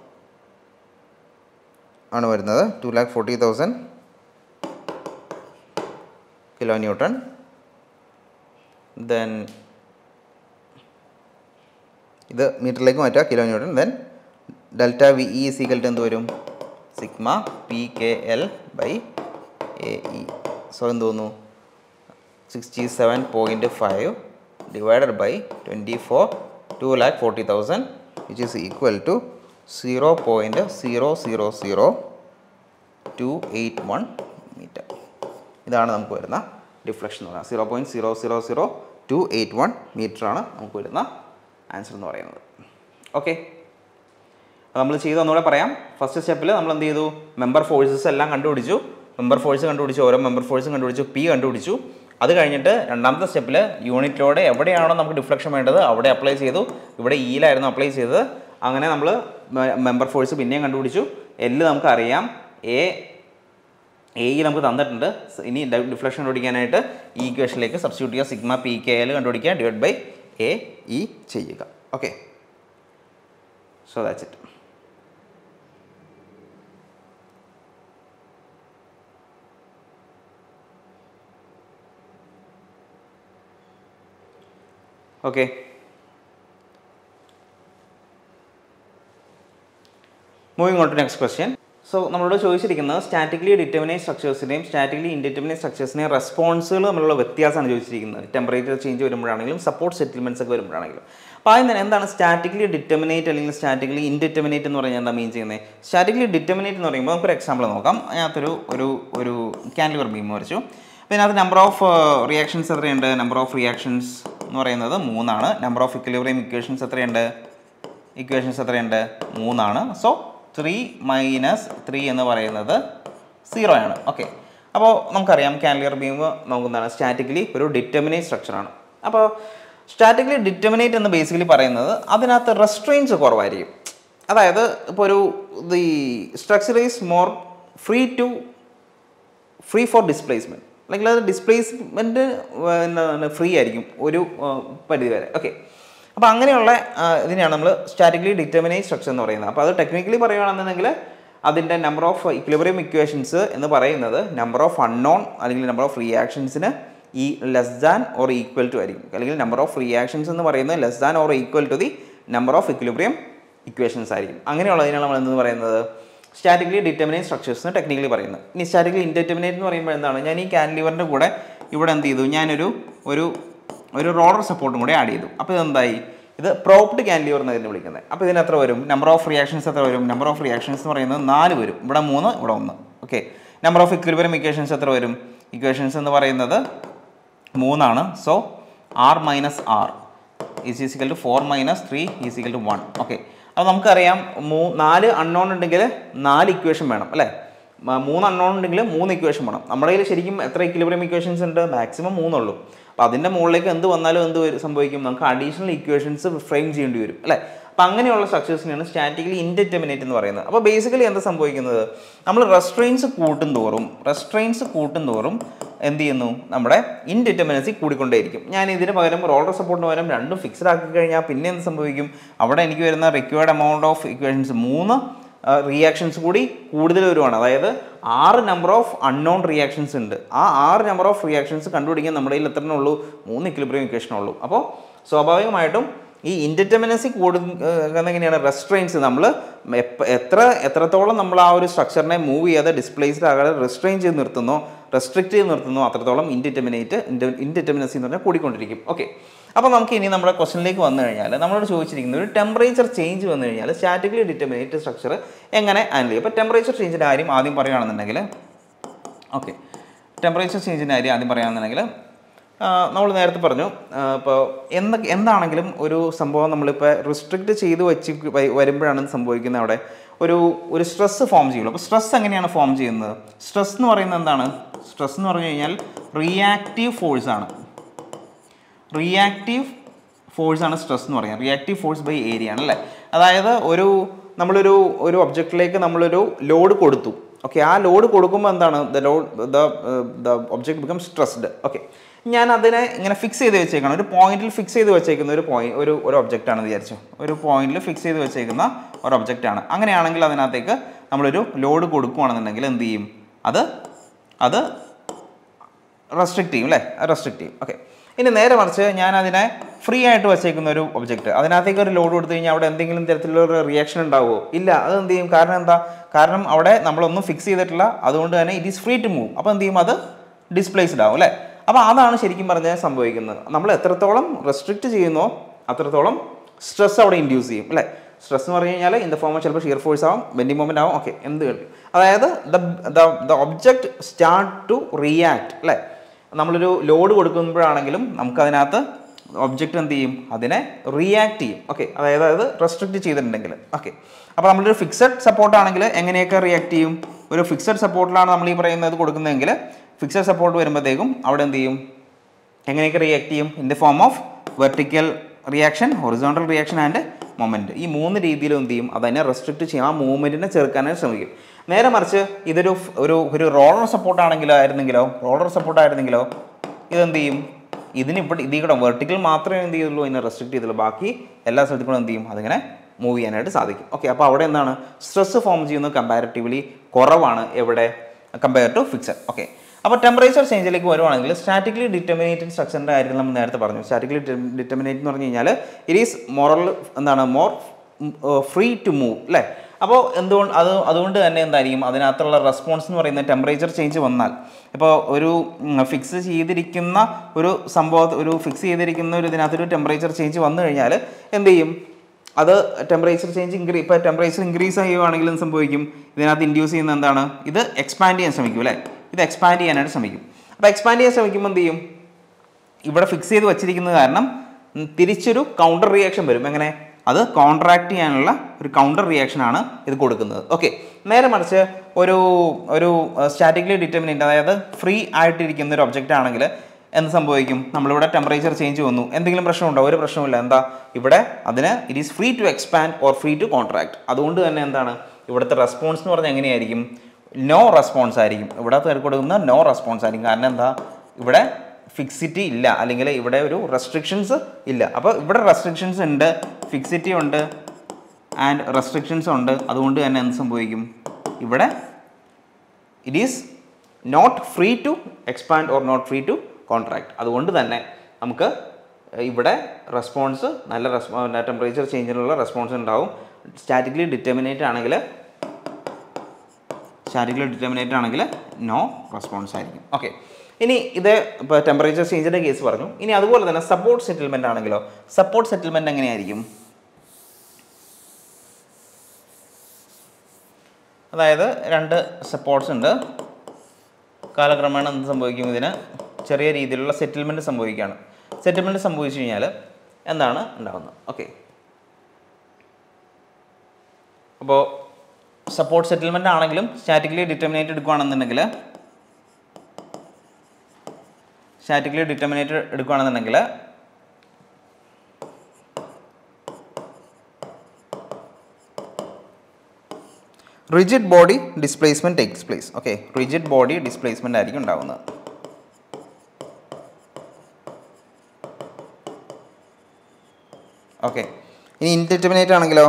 ആണ് വരുന്നത് two lakh forty thousand kilo newton then ഇത് മീറ്ററിലേക്ക് മാറ്റുക kilo newton then delta V E is equal to എന്ത് വരും sigma P K L by A E so എന്ത് തോന്നുന്നു sixty seven point five divided by twenty four to lakh forty thousand which is equal to zero point zero zero zero two eight one metre ഇതാണ് നമുക്ക് വരുന്ന ഡിഫ്ലക്ഷൻ എന്ന് പറയുന്നത് zero point zero zero zero two eight one മീറ്ററാണ് നമുക്ക് വരുന്ന ആൻസർ എന്ന് പറയുന്നത് ഓക്കെ നമ്മൾ ചെയ്ത് ഒന്നുകൂടെ പറയാം ഫസ്റ്റ് സ്റ്റെപ്പിൽ നമ്മൾ എന്ത് ചെയ്തു മെമ്പർ ഫോഴ്സസ് എല്ലാം കണ്ടുപിടിച്ചു മെമ്പർ ഫോഴ്സ് കണ്ടുപിടിച്ചു ഓരോ മെമ്പർ ഫോഴ്സും കണ്ടുപിടിച്ചു പി കണ്ടുപിടിച്ചു അത് കഴിഞ്ഞിട്ട് രണ്ടാമത്തെ സ്റ്റെപ്പിൽ യൂണിറ്റിലൂടെ എവിടെയാണോ നമുക്ക് ഡിഫ്ലക്ഷൻ വേണ്ടത് അവിടെ അപ്ലൈ ചെയ്തു ഇവിടെ ഇയിലായിരുന്നു അപ്ലൈ ചെയ്തത് അങ്ങനെ നമ്മൾ മെമ്പർ ഫോഴ്സ് പിന്നെയും കണ്ടുപിടിച്ചു എല്ല് നമുക്കറിയാം എ എ നമുക്ക് തന്നിട്ടുണ്ട് ഇനി ഡിഫ്ലക്ഷൻ കണ്ടുപിടിക്കാനായിട്ട് ഈ ഇക്വേഷനിലേക്ക് സബ്സ്റ്റിറ്റ്യൂട്ട് ചെയ്യുക സിഗ്മ പി കെ എൽ കണ്ടുപിടിക്കുക ഡിവൈഡ് ബൈ എ ഇ ചെയ്യുക okay so that's it okay moving on to next question so നമ്മളോട് ചോദിച്ചിരിക്കുന്നത് സ്റ്റാറ്റിക്കലി ഡിറ്റർമിനേറ്റ് സ്ട്രക്ചേഴ്സിനെയും സ്റ്റാറ്റിക്കലി ഇൻഡിറ്റർമിനേറ്റ് സ്ട്രക്ചേഴ്സിനെയും റെസ്പോൺസുകൾ തമ്മിലുള്ള വ്യത്യാസമാണ് ചോദിച്ചിരിക്കുന്നത് ടെമ്പറേച്ചർ ചേഞ്ച് വരുമ്പോഴാണെങ്കിലും സപ്പോർട്ട് സെറ്റിൽമെൻറ്റ്സ് ഒക്കെ വരുമ്പോഴാണെങ്കിലും അപ്പോൾ ആദ്യം തന്നെ എന്താണ് സ്റ്റാറ്റിക്കലി ഡിറ്റർമിനേറ്റ് അല്ലെങ്കിൽ സ്റ്റാറ്റിക്കലി ഇൻഡിറ്റർമിനേറ്റ് എന്ന് പറഞ്ഞാൽ എന്താ മീൻ ചെയ്യുന്നത് സ്റ്റാറ്റിക്കലി ഡിറ്റർമിനേറ്റ് എന്ന് പറയുമ്പോൾ നമുക്കൊരു എക്സാമ്പിൾ നോക്കാം അതിനകത്തൊരു ഒരു ഒരു കാൻഡിലിവർ ബീം വരച്ചു അപ്പോൾ ഇതിനകത്ത് നമ്പർ ഓഫ് റിയാക്ഷൻസ് എത്രയുണ്ട് നമ്പർ ഓഫ് റിയാക്ഷൻസ് എന്ന് പറയുന്നത് മൂന്നാണ് നമ്പർ ഓഫ് ഇക്വലിബ്രിയം ഇക്വേഷൻസ് എത്രയുണ്ട് ഇക്വേഷൻസ് എത്രയുണ്ട് മൂന്നാണ് സോ ത്രീ മൈനസ് ത്രീ എന്ന് പറയുന്നത് സീറോ ആണ് ഓക്കെ അപ്പോൾ നമുക്കറിയാം കാൻലിയർ ബീം നമുക്ക് എന്താണ് സ്റ്റാറ്റിക്കലി ഒരു ഡിറ്റർമിനേറ്റ് സ്ട്രക്ചറാണ് അപ്പോൾ സ്റ്റാറ്റിക്കലി ഡിറ്റർമിനേറ്റ് എന്ന് ബേസിക്കലി പറയുന്നത് അതിനകത്ത് റെസ്ട്രെയിൻസ് കുറവായിരിക്കും അതായത് ഇപ്പോൾ ഒരു the structure is more free to free for displacement അല്ലെങ്കിൽ അത് ഡിസ്പ്ലേസ്മെൻറ്റ് എന്താണ് ഫ്രീ ആയിരിക്കും ഒരു പരിധി വരെ ഓക്കെ അപ്പോൾ അങ്ങനെയുള്ള ആ, ഇതിനെയാണ് നമ്മൾ സ്റ്റാറ്റിക്കലി ഡിറ്റർമിനേറ്റ് സ്ട്രക്ചർ എന്ന് പറയുന്നത് അപ്പോൾ അത് ടെക്നിക്കലി പറയുകയാണെന്നുണ്ടെങ്കിൽ അതിൻ്റെ നമ്പർ ഓഫ് ഇക്വിലിബ്രിയം ഇക്വേഷൻസ് എന്ന് പറയുന്നത് നമ്പർ ഓഫ് അൺനോൺ അല്ലെങ്കിൽ നമ്പർ ഓഫ് റിയാക്ഷൻസിന് ഈ less than or equal to ആയിരിക്കും അല്ലെങ്കിൽ നമ്പർ ഓഫ് റിയാക്ഷൻസ് എന്ന് പറയുന്നത് less than or equal to the number of equilibrium equations ആയിരിക്കും അങ്ങനെയുള്ളതിനാണ് നമ്മൾ എന്ത് പറയുന്നത് സ്റ്റാറ്റിക്കലി ഡിറ്റർമിനേറ്റ് സ്ട്രക്ചേഴ്സ് എന്ന് ടെക്നിക്കലി പറയുന്നത് ഇനി സ്റ്റാറ്റിക്കലി ഇൻഡിറ്റർമിനേറ്റ് എന്ന് പറയുമ്പോൾ എന്താണ് ഞാൻ ഈ കാൻലിവറിൻ്റെ കൂടെ ഇവിടെ എന്ത് ചെയ്തു ഞാനൊരു ഒരു ഒരു റോളർ സപ്പോർട്ടും കൂടെ ആഡ് ചെയ്തു അപ്പോൾ ഇതെന്തായി ഇത് പ്രോപ്ഡ് കാൻലിവർ എന്നതിനെ വിളിക്കുന്നത് അപ്പോൾ ഇതിന് എത്ര വരും നമ്പർ ഓഫ് റിയാക്ഷൻസ് എത്ര വരും നമ്പർ ഓഫ് റിയാക്ഷൻസ് എന്ന് പറയുന്നത് നാല് വരും ഇവിടെ മൂന്ന് ഇവിടെ ഒന്ന് okay number of equilibrium equations എത്ര വരും ഇക്വേഷൻസ് എന്ന് പറയുന്നത് മൂന്നാണ് so R minus R is is equal to four minus three is equal to one okay അപ്പോൾ നമുക്കറിയാം മൂ നാല് അൺനോൺ ഉണ്ടെങ്കിൽ നാല് ഇക്വേഷൻ വേണം അല്ലേ മ- മൂന്ന് അൺനോൺ ഉണ്ടെങ്കിൽ മൂന്ന് ഇക്വേഷൻ വേണം നമ്മുടെ കയ്യിൽ ശരിക്കും എത്ര ഇക്വിലിബ്രിയം ഇക്വേഷൻസ് ഉണ്ട് മാക്സിമം മൂന്നുള്ളൂ അപ്പോൾ അതിൻ്റെ മുകളിലേക്ക് എന്ത് വന്നാലും എന്ത് വരും- സംഭവിക്കും നമുക്ക് അഡീഷണൽ ഇക്വേഷൻസ് ഫ്രെയിം ചെയ്യേണ്ടി വരും അല്ലേ അപ്പോൾ അങ്ങനെയുള്ള സ്ട്രക്ചേഴ്സിനെയാണ് സ്റ്റാറ്റിക്കലി ഇൻഡിറ്റർമിനേറ്റ് എന്ന് പറയുന്നത് അപ്പോൾ ബേസിക്കലി എന്താ സംഭവിക്കുന്നത് നമ്മൾ റെസ്ട്രെയിൻസ് കൂട്ടും തോറും റെസ്ട്രെയിൻസ് കൂട്ടും തോറും എന്ത് ചെയ്യുന്നു നമ്മുടെ ഇൻഡിറ്റർമിനൻസി കൂടിക്കൊണ്ടേയിരിക്കും ഞാൻ ഇതിന് പകരം റോളർ സപ്പോർട്ടിന് പകരം രണ്ടും ഫിക്സ്ഡ് ആക്കി കഴിഞ്ഞാൽ പിന്നെ എന്ത് സംഭവിക്കും അവിടെ എനിക്ക് വരുന്ന റിക്വയർഡ് എമൗണ്ട് ഓഫ് ഇക്വേഷൻസ് മൂന്ന് റിയാക്ഷൻസ് കൂടി കൂടുതൽ വരുവാണ് അതായത് ആറ് നമ്പർ ഓഫ് അൺനോൺ റിയാക്ഷൻസ് ഉണ്ട് ആ ആറ് നമ്പർ ഓഫ് റിയാക്ഷൻസ് കണ്ടുപിടിക്കാൻ നമ്മുടെ കയ്യിൽ എത്ര ഉള്ളൂ മൂന്ന് ഇക്വിലിബ്രിയം ഇക്വേഷൻ ഉള്ളൂ അപ്പോൾ സ്വാഭാവികമായിട്ടും ഈ ഇൻഡിറ്റർമിനൻസി കൂടുന്ന എങ്ങനെയാണ് റെസ്ട്രെയിൻസ് നമ്മൾ എത്ര എത്രത്തോളം നമ്മൾ ആ ഒരു സ്ട്രക്ചറിനെ മൂവ് ചെയ്യാതെ ഡിസ്പ്ലേസ്ഡ് ആകാതെ റെസ്ട്രെയിൻ ചെയ്ത് നിർത്തുന്നോ റെസ്ട്രിക്റ്റ് ചെയ്ത് നിർത്തുന്നോ അത്രത്തോളം ഇൻഡിറ്റർമിനേറ്റ് ഇൻഡിറ്റർമിനൻസി എന്ന് പറഞ്ഞാൽ കൂടിക്കൊണ്ടിരിക്കും ഓക്കെ അപ്പോൾ നമുക്ക് ഇനി നമ്മുടെ ക്വസ്റ്റനിലേക്ക് വന്നു കഴിഞ്ഞാൽ നമ്മളോട് ചോദിച്ചിരിക്കുന്നത് ഒരു ടെമ്പറേച്ചർ ചേഞ്ച് വന്നു കഴിഞ്ഞാൽ സ്റ്റാറ്റിക്കലി ഡിറ്റർമിനേറ്റ് സ്ട്രക്ചർ എങ്ങനെ ഹാൻഡിൽ ചെയ്യും അപ്പോൾ ടെമ്പറേച്ചർ ചേഞ്ചിൻ്റെ കാര്യം ആദ്യം പറയുകയാണെന്നുണ്ടെങ്കിൽ ഓക്കെ ടെമ്പറേച്ചർ ചേഞ്ചിൻ്റെ കാര്യം ആദ്യം പറയുകയാണെന്നുണ്ടെങ്കിൽ നമ്മൾ നേരത്തെ പറഞ്ഞു ഇപ്പോൾ എന്ത എന്താണെങ്കിലും ഒരു സംഭവം നമ്മളിപ്പോൾ റിസ്ട്രിക്റ്റ് ചെയ്ത് വെച്ച് വ- വരുമ്പോഴാണ് ഇത് സംഭവിക്കുന്നത് അവിടെ ഒരു ഒരു സ്ട്രെസ് ഫോം ചെയ്യുള്ളൂ അപ്പോൾ സ്ട്രെസ് എങ്ങനെയാണ് ഫോം ചെയ്യുന്നത് സ്ട്രെസ് എന്ന് പറയുന്നത് എന്താണ് സ്ട്രെസ് എന്ന് പറഞ്ഞു കഴിഞ്ഞാൽ റിയാക്റ്റീവ് ഫോഴ്സ് ആണ് റിയാക്റ്റീവ് ഫോഴ്സ് ആണ് സ്ട്രെസ് എന്ന് പറയുന്നത് റിയാക്റ്റീവ് ഫോഴ്സ് ബൈ ഏരിയ ആണ് അല്ലേ അതായത് ഒരു നമ്മളൊരു ഒരു ഒബ്ജക്റ്റിലേക്ക് നമ്മളൊരു ലോഡ് കൊടുത്തു ഓക്കെ ആ ലോഡ് കൊടുക്കുമ്പോൾ എന്താണ് the load the the object become stressed okay ഞാൻ അതിനെ ഇങ്ങനെ ഫിക്സ് ചെയ്ത് വെച്ചേക്കണം ഒരു പോയിന്റിൽ ഫിക്സ് ചെയ്ത് വെച്ചേക്കുന്ന ഒരു പോയിന്റ് ഒരു ഒരു ഒബ്ജക്റ്റ് ആണെന്ന് വിചാരിച്ചു ഒരു പോയിന്റിൽ ഫിക്സ് ചെയ്ത് വെച്ചേക്കുന്ന ഒരു ഒബ്ജക്റ്റ് ആണ് അങ്ങനെയാണെങ്കിൽ അതിനകത്തേക്ക് നമ്മളൊരു ലോഡ് കൊടുക്കുകയാണെന്നുണ്ടെങ്കിൽ എന്ത് ചെയ്യും അത് അത് റെസ്ട്രിക്റ്റ് ചെയ്യും അല്ലേ റെസ്ട്രിക്റ്റ് ചെയ്യും ഓക്കെ ഇനി നേരെ മറിച്ച് ഞാൻ അതിനെ ഫ്രീ ആയിട്ട് വച്ചേക്കുന്ന ഒരു ഒബ്ജക്റ്റ് അതിനകത്തേക്ക് ഒരു ലോഡ് കൊടുത്തു കഴിഞ്ഞാൽ അവിടെ എന്തെങ്കിലും തരത്തിലുള്ള ഒരു റിയാക്ഷൻ ഉണ്ടാവുമോ ഇല്ല അത് എന്ത് ചെയ്യും കാരണം എന്താ കാരണം അവിടെ നമ്മളൊന്നും ഫിക്സ് ചെയ്തിട്ടില്ല അതുകൊണ്ട് തന്നെ it is free to move അപ്പോൾ എന്ത് ചെയ്യും അത് ഡിസ്പ്ലേസ്ഡ് ആവും അല്ലേ അപ്പോൾ അതാണ് ശരിക്കും പറഞ്ഞാൽ സംഭവിക്കുന്നത് നമ്മൾ എത്രത്തോളം റെസ്ട്രിക്റ്റ് ചെയ്യുന്നോ അത്രത്തോളം സ്ട്രെസ് അവിടെ ഇൻഡ്യൂസ് ചെയ്യും അല്ലേ സ്ട്രെസ് എന്ന് പറഞ്ഞു കഴിഞ്ഞാൽ ഇൻ ദ ഫോം ചിലപ്പോൾ ഷിയർ ഫോഴ്സ് ആവും ബെൻഡിങ് മൊമെൻ്റ് ആവും ഓക്കെ എന്ത് കേൾക്കും അതായത് the the object start to react അല്ലേ നമ്മളൊരു ലോഡ് കൊടുക്കുമ്പോഴാണെങ്കിലും നമുക്കതിനകത്ത് ഒബ്ജക്റ്റ് എന്ത് ചെയ്യും അതിനെ റിയാക്ട് ചെയ്യും ഓക്കെ അതായത് അത് റെസ്ട്രിക്റ്റ് ചെയ്തിട്ടുണ്ടെങ്കിൽ ഓക്കെ അപ്പോൾ നമ്മളൊരു ഫിക്സഡ് സപ്പോർട്ട് ആണെങ്കിൽ എങ്ങനെയൊക്കെ റിയാക്ട് ചെയ്യും ഒരു ഫിക്സഡ് സപ്പോർട്ടിലാണ് നമ്മൾ ഈ പറയുന്നത് കൊടുക്കുന്നതെങ്കിൽ ഫിക്സഡ് സപ്പോർട്ട് വരുമ്പോഴത്തേക്കും അവിടെ എന്ത് ചെയ്യും എങ്ങനെയൊക്കെ റിയാക്ട് ചെയ്യും in the form of vertical reaction horizontal reaction and moment ഈ മൂന്ന് രീതിയിലും എന്ത് ചെയ്യും അതിനെ റെസ്ട്രിക്റ്റ് ചെയ്യും ആ മൂവ്മെൻറ്റിനെ ചെറുക്കാനായിട്ട് ശ്രമിക്കും നേരെ മറിച്ച് ഇതൊരു ഫ്- ഒരു ഒരു റോളർ സപ്പോർട്ട് ആണെങ്കിലോ ആയിരുന്നെങ്കിലോ റോളർ സപ്പോർട്ട് ആയിരുന്നെങ്കിലോ ഇതെന്ത് ചെയ്യും ഇതിന് ഇവിടെ ഇതിൽ കൂടെ വെർട്ടിക്കൽ മാത്രമേ എന്ത് ചെയ്തുള്ളൂ ഇതിനെ റെസ്ട്രിക്ട് ചെയ്തുള്ളൂ ബാക്കി എല്ലാ സ്ഥലത്തും കൂടെ എന്ത് ചെയ്യും അതിങ്ങനെ മൂവ് ചെയ്യാനായിട്ട് സാധിക്കും ഓക്കെ അപ്പോൾ അവിടെ എന്താണ് സ്ട്രെസ് ഫോം ചെയ്യുന്നത് കമ്പാരിറ്റീവ്ലി കുറവാണ് എവിടെ കമ്പയർ ടു ഫിക്സഡ് ഓക്കെ അപ്പോൾ ടെമ്പറേച്ചർ ചേഞ്ചിലേക്ക് വരുവാണെങ്കിൽ സ്റ്റാറ്റിക്കലി ഡിറ്റർമിനേറ്റഡ് സ്ട്രക്ചറിൻ്റെ കാര്യത്തിൽ നമ്മൾ നേരത്തെ പറഞ്ഞു സ്റ്റാറ്റിക്കലി ഡിറ്റർമിനേറ്റ് എന്ന് പറഞ്ഞു കഴിഞ്ഞാൽ ഇറ്റ് ഈസ് മോറൽ എന്താണ് മോർ ഫ്രീ ടു മൂവ് അല്ലേ അപ്പോൾ എന്തുകൊണ്ട് അത് അതുകൊണ്ട് തന്നെ എന്തായിരിക്കും അതിനകത്തുള്ള റെസ്പോൺസ് എന്ന് പറയുന്നത് ടെമ്പറേച്ചർ ചേഞ്ച് വന്നാൽ ഇപ്പോൾ ഒരു ഫിക്സ് ചെയ്തിരിക്കുന്ന ഒരു സംഭവം ഒരു ഫിക്സ് ചെയ്തിരിക്കുന്ന ഒരു ഇതിനകത്തൊരു ടെമ്പറേച്ചർ ചേഞ്ച് വന്നു കഴിഞ്ഞാൽ എന്ത് ചെയ്യും അത് ടെമ്പറേച്ചർ ചേഞ്ച് ഇൻക്രീ ഇപ്പോൾ ടെമ്പറേച്ചർ ഇൻക്രീസ് ചെയ്യുവാണെങ്കിൽ എന്ത് സംഭവിക്കും ഇതിനകത്ത് ഇൻഡ്യൂസ് ചെയ്യുന്ന എന്താണ് ഇത് എക്സ്പാൻഡ് ചെയ്യാൻ ശ്രമിക്കും അല്ലേ ഇത് എക്സ്പാൻഡ് ചെയ്യാനായിട്ട് ശ്രമിക്കും അപ്പോൾ എക്സ്പാൻഡ് ചെയ്യാൻ ശ്രമിക്കുമ്പോൾ എന്ത് ചെയ്യും ഇവിടെ ഫിക്സ് ചെയ്ത് വെച്ചിരിക്കുന്നത് കാരണം ഉം, തിരിച്ചൊരു കൗണ്ടർ റിയാക്ഷൻ വരും എങ്ങനെ അത് കോൺട്രാക്ട് ചെയ്യാനുള്ള ഒരു കൗണ്ടർ റിയാക്ഷനാണ് ഇത് കൊടുക്കുന്നത് ഓക്കെ നേരെ മറിച്ച് ഒരു ഒരു സ്റ്റാറ്റിക്കലി ഡിറ്റർമിനേറ്റ് അതായത് ഫ്രീ ആയിട്ടിരിക്കുന്ന ഒരു ഒബ്ജക്റ്റ് ആണെങ്കിൽ എന്ത് സംഭവിക്കും നമ്മളിവിടെ ടെമ്പറേച്ചർ ചേഞ്ച് വന്നു എന്തെങ്കിലും പ്രശ്നമുണ്ടോ ഒരു പ്രശ്നമില്ല എന്താ ഇവിടെ അതിന് it is free to expand or free to contract അതുകൊണ്ട് തന്നെ എന്താണ് ഇവിടുത്തെ റെസ്പോൺസ് എന്ന് പറഞ്ഞാൽ എങ്ങനെയായിരിക്കും നോ റെസ്പോൺസ് ആയിരിക്കും ഇവിടെ കൊടുക്കുന്ന നോ റെസ്പോൺസ് ആയിരിക്കും കാരണം എന്താ ഇവിടെ ഫിക്സിറ്റി ഇല്ല അല്ലെങ്കിൽ ഇവിടെ ഒരു റെസ്ട്രിക്ഷൻസ് ഇല്ല അപ്പോൾ ഇവിടെ റെസ്ട്രിക്ഷൻസ് ഉണ്ട് ഫിക്സിറ്റി ഉണ്ട് ആൻഡ് റെസ്ട്രിക്ഷൻസ് ഉണ്ട് അതുകൊണ്ട് തന്നെ എന്ത് സംഭവിക്കും ഇവിടെ it is not free to expand or not free to contract അതുകൊണ്ട് തന്നെ നമുക്ക് ഇവിടെ റെസ്പോൺസ് നല്ല റെസ്പോ ടെമ്പറേച്ചർ ചേഞ്ചിനുള്ള റെസ്പോൺസ് ഉണ്ടാവും സ്റ്റാറ്റിക്കലി ഡിറ്റർമിനേറ്റ് ആണെങ്കിൽ സ്റ്റാറ്റിക്കലി ഡിറ്റർമിനേറ്റ് ആണെങ്കിൽ നോ റെസ്പോൺസ് ആയിരിക്കും ഓക്കെ ഇനി ഇത് ഇപ്പോൾ ടെമ്പറേച്ചർ ചേഞ്ചിൻ്റെ കേസ് പറഞ്ഞു ഇനി അതുപോലെ തന്നെ സപ്പോർട്ട് സെറ്റിൽമെൻ്റ് ആണെങ്കിലോ സപ്പോർട്ട് സെറ്റിൽമെൻറ്റ് എങ്ങനെയായിരിക്കും അതായത് രണ്ട് സപ്പോർട്ട്സ് ഉണ്ട് കാലക്രമേണ എന്ത് സംഭവിക്കും ഇതിന് ചെറിയ രീതിയിലുള്ള സെറ്റിൽമെൻറ്റ് സംഭവിക്കുകയാണ് സെറ്റിൽമെൻറ്റ് സംഭവിച്ചു കഴിഞ്ഞാൽ എന്താണ് ഉണ്ടാകുന്നത് ഓക്കെ അപ്പോൾ സപ്പോർട്ട് സെറ്റിൽമെൻ്റ് ആണെങ്കിലും സ്റ്റാറ്റിക്കലി ഡിറ്റർമിനേറ്റ് എടുക്കുകയാണെന്നുണ്ടെങ്കിൽ സ്റ്റാറ്റിക്കലി ഡിറ്റർമിനേറ്റ് എടുക്കുകയാണെന്നുണ്ടെങ്കിൽ rigid body displacement takes place okay rigid body displacement ആയിരിക്കും ഉണ്ടാകുന്നത് ഓക്കെ ഇനി ഇൻഡിറ്റർമിനേറ്റ് ആണെങ്കിലോ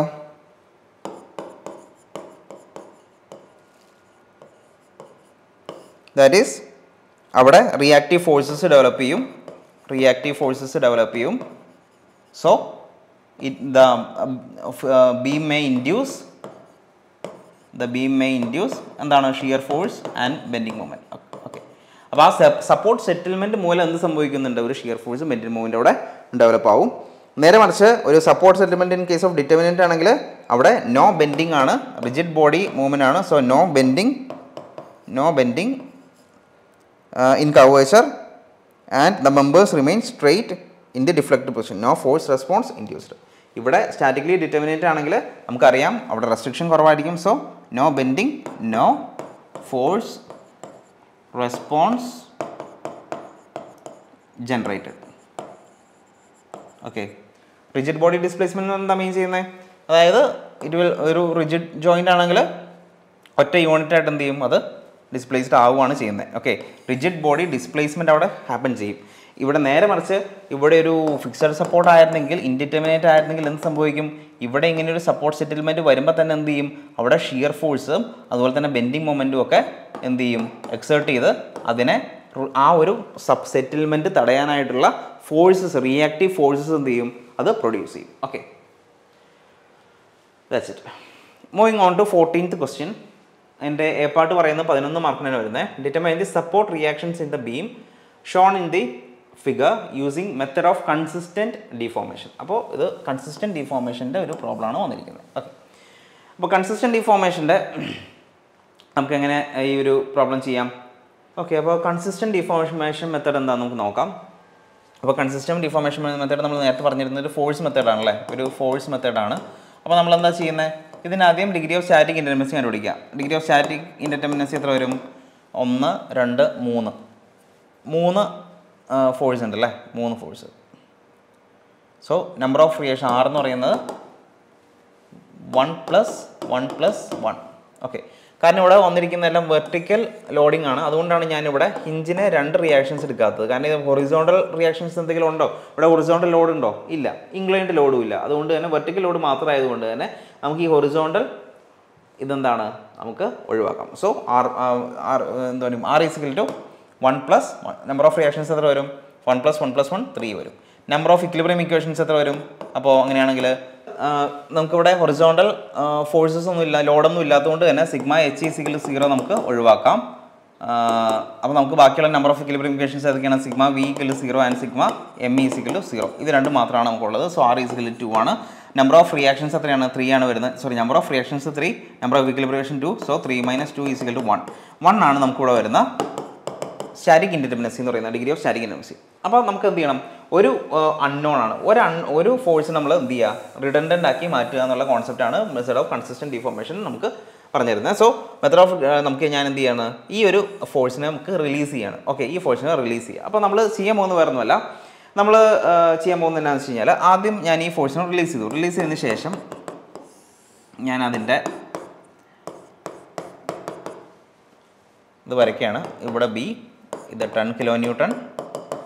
ദാറ്റ് ഈസ് അവിടെ റിയാക്റ്റീവ് ഫോഴ്സസ് ഡെവലപ്പ് ചെയ്യും റിയാക്റ്റീവ് ഫോഴ്സസ് ഡെവലപ്പ് ചെയ്യും so it the beam may induce the beam may induce എന്താണ് shear force and bending movement okay അപ്പോൾ ആ സപ്പോർട്ട് സെറ്റിൽമെൻറ്റ് മൂലം എന്ത് സംഭവിക്കുന്നുണ്ട് ഒരു ഷിയർ ഫോഴ്സും ബെൻഡിങ് മൂവ്മെൻ്റ് അവിടെ ഡെവലപ്പ് ആവും നേരെ മറിച്ച് ഒരു support settlement in case of determinant ആണെങ്കിൽ അവിടെ നോ ബെൻഡിങ് ആണ് റിജിഡ് ബോഡി മൂവ്മെൻ്റ് ആണ് so no bending no bending in curvature and the members remain straight in the deflect position no force response induced ഇവിടെ സ്റ്റാറ്റിക്കലി ഡിറ്റർമിനേറ്റ് ആണെങ്കിൽ നമുക്കറിയാം അവിടെ റെസ്ട്രിക്ഷൻ കുറവായിരിക്കും so no bending no force response generated okay rigid body displacement എന്താ മീൻ ചെയ്യുന്നത് അതായത് ഇത് ഒരു റിജിഡ് ജോയിൻ്റ് ആണെങ്കിൽ ഒറ്റ യൂണിറ്റ് ആയിട്ട് എന്ത് ചെയ്യും അത് ഡിസ്പ്ലേസ്ഡ് ആവുകയാണ് ചെയ്യുന്നത് ഓക്കെ റിജിഡ് ബോഡി ഡിസ്പ്ലേസ്മെൻറ്റ് അവിടെ ഹാപ്പൻ ചെയ്യും ഇവിടെ നേരെ മറിച്ച് ഇവിടെ ഒരു ഫിക്സഡ് സപ്പോർട്ട് ആയിരുന്നെങ്കിൽ ഇൻഡിറ്റർമിനേറ്റ് ആയിരുന്നെങ്കിൽ എന്ത് സംഭവിക്കും ഇവിടെ ഇങ്ങനെ ഒരു സപ്പോർട്ട് സെറ്റിൽമെൻറ്റ് വരുമ്പോൾ തന്നെ എന്ത് ചെയ്യും അവിടെ ഷിയർ ഫോഴ്സും അതുപോലെ തന്നെ ബെൻഡിങ് മൊമെൻറ്റും ഒക്കെ എന്ത് ചെയ്യും എക്സേർട്ട് ചെയ്ത് അതിനെ ആ ഒരു സബ് സെറ്റിൽമെൻറ്റ് തടയാനായിട്ടുള്ള ഫോഴ്സസ് റിയാക്റ്റീവ് ഫോഴ്സസ് എന്ത് ചെയ്യും അത് പ്രൊഡ്യൂസ് ചെയ്യും okay that's it moving on to fourteenth question എൻ്റെ എ പാർട്ട് പറയുന്നത് പതിനൊന്ന് മാർക്കിനാണ് വരുന്നത് determine the support reactions in the beam shown in the figure using method of consistent deformation അപ്പോൾ ഇത് കൺസിസ്റ്റൻറ്റ് ഡിഫോർമേഷൻ്റെ ഒരു പ്രോബ്ലമാണ് വന്നിരിക്കുന്നത് ഓക്കെ അപ്പോൾ കൺസിസ്റ്റൻറ്റ് ഡിഫോർമേഷൻ്റെ നമുക്ക് എങ്ങനെ ഈ ഒരു പ്രോബ്ലം ചെയ്യാം ഓക്കെ അപ്പോൾ കൺസിസ്റ്റൻറ്റ് ഡിഫോർമേഷൻ മെത്തഡ് എന്താണെന്ന് നമുക്ക് നോക്കാം അപ്പോൾ കൺസിസ്റ്റൻറ്റ് ഡിഫോർമേഷൻ മെത്തേഡ് നമ്മൾ നേരത്തെ പറഞ്ഞിരുന്നത് ഒരു ഫോഴ്സ് മെത്തേഡാണല്ലേ ഒരു ഫോഴ്സ് മെത്തേഡാണ് അപ്പോൾ നമ്മൾ എന്താ ചെയ്യുന്നത് ഇതിനാദ്യം ഡിഗ്രി ഓഫ് സ്റ്റാറ്റിക് ഇൻറ്റർമിനൻസി കണ്ടുപിടിക്കുക ഡിഗ്രി ഓഫ് സ്റ്റാറ്റിക് ഇൻറ്റർമിനൻസി എത്ര വരും ഒന്ന് രണ്ട് മൂന്ന് മൂന്ന് ഫോഴ്സ് ഉണ്ട് അല്ലേ മൂന്ന് force so number of reaction are എന്ന് പറയുന്നത് one plus one plus one okay കാരണം ഇവിടെ വന്നിരിക്കുന്ന എല്ലാം വെർട്ടിക്കൽ ലോഡിംഗ് ആണ് അതുകൊണ്ടാണ് ഞാനിവിടെ ഹിഞ്ചിന് രണ്ട് റിയാക്ഷൻസ് എടുക്കാത്തത് കാരണം ഇത് ഹൊറിസോണ്ടൽ റിയാക്ഷൻസ് എന്തെങ്കിലും ഉണ്ടോ ഇവിടെ ഹൊറിസോണ്ടൽ ലോഡ് ഉണ്ടോ ഇല്ല ഇംഗ്ലൈൻഡ് ലോഡും ഇല്ല അതുകൊണ്ട് തന്നെ വെർട്ടിക്കൽ ലോഡ് മാത്രമായതുകൊണ്ട് തന്നെ നമുക്ക് ഈ ഹൊറിസോണ്ടൽ ഇതെന്താണ് നമുക്ക് ഒഴിവാക്കാം സോ ആർ ആർ എന്താ പറയും R is equal to one plus one number of reactions എത്ര വരും one plus one plus one three വരും നമ്പർ ഓഫ് ഇക്ലിബ്രിയം ഇക്വേഷൻസ് എത്ര വരും അപ്പോൾ അങ്ങനെയാണെങ്കിൽ നമുക്കിവിടെ ഹൊറിസോണ്ടൽ ഫോഴ്സസ് ഒന്നും ഇല്ല ലോഡൊന്നും ഇല്ലാത്തതുകൊണ്ട് തന്നെ സിഗ്മ എച്ച് ഇസിക്കൽ സീറോ നമുക്ക് ഒഴിവാക്കാം അപ്പോൾ നമുക്ക് ബാക്കിയുള്ള നമ്പർ ഓഫ് ഇക്ലിബ്രിയം ഇക്വേഷൻസ് ഏതൊക്കെയാണ് sigma V equal zero and sigma M E is equal zero ഇത് രണ്ട് മാത്രമാണ് നമുക്കുള്ളത് സോ ആർ ഇസിക്കൽ ടു ആണ് നമ്പർ ഓഫ് റിയാക്ഷൻസ് എത്രയാണ് ത്രീ ആണ് വരുന്നത് sorry number of reactions three number of equilibration two so three minus two is equal to one one ആണ് നമുക്കിവിടെ വരുന്ന സ്റ്റാറ്റിക് ഇൻഡിറ്റർമിനൻസി എന്ന് പറയുന്ന ഡിഗ്രി ഓഫ് സ്റ്റാറ്റിക് ഇൻഡിറ്റർമിനൻസി അപ്പോൾ നമുക്ക് എന്ത് ചെയ്യണം ഒരു അൺനോൺ ആണ് ഒരു അൺ ഒരു ഫോഴ്സ് നമ്മൾ എന്ത് ചെയ്യുക റിഡൻഡൻ്റ് ആക്കി മാറ്റുക എന്നുള്ള കോൺസെപ്റ്റാണ് മെത്തേഡ് ഓഫ് കൺസിസ്റ്റൻറ്റ് ഡിഫോർമേഷൻ നമുക്ക് പറഞ്ഞു തരുന്നത് സോ മെത്തേഡ് ഓഫ് നമുക്ക് ഞാൻ എന്ത് ചെയ്യാണ് ഈ ഒരു ഫോഴ്സിനെ നമുക്ക് റിലീസ് ചെയ്യാണ് ഓക്കെ ഈ ഫോഴ്സിനെ റിലീസ് ചെയ്യുക അപ്പോൾ നമ്മൾ ചെയ്യാൻ പോകുന്ന വേറെ ഒന്നുമല്ല നമ്മൾ ചെയ്യാൻ പോകുന്നത് എന്താണെന്ന് വെച്ച് കഴിഞ്ഞാൽ ആദ്യം ഞാൻ ഈ ഫോഴ്സിനെ റിലീസ് ചെയ്തു റിലീസ് ചെയ്തതിന് ശേഷം ഞാൻ അതിൻ്റെ ഇത് വരയ്ക്കുകയാണ് ഇവിടെ ബി ഇത് ടെൻ കിലോ ന്യൂട്ടൺ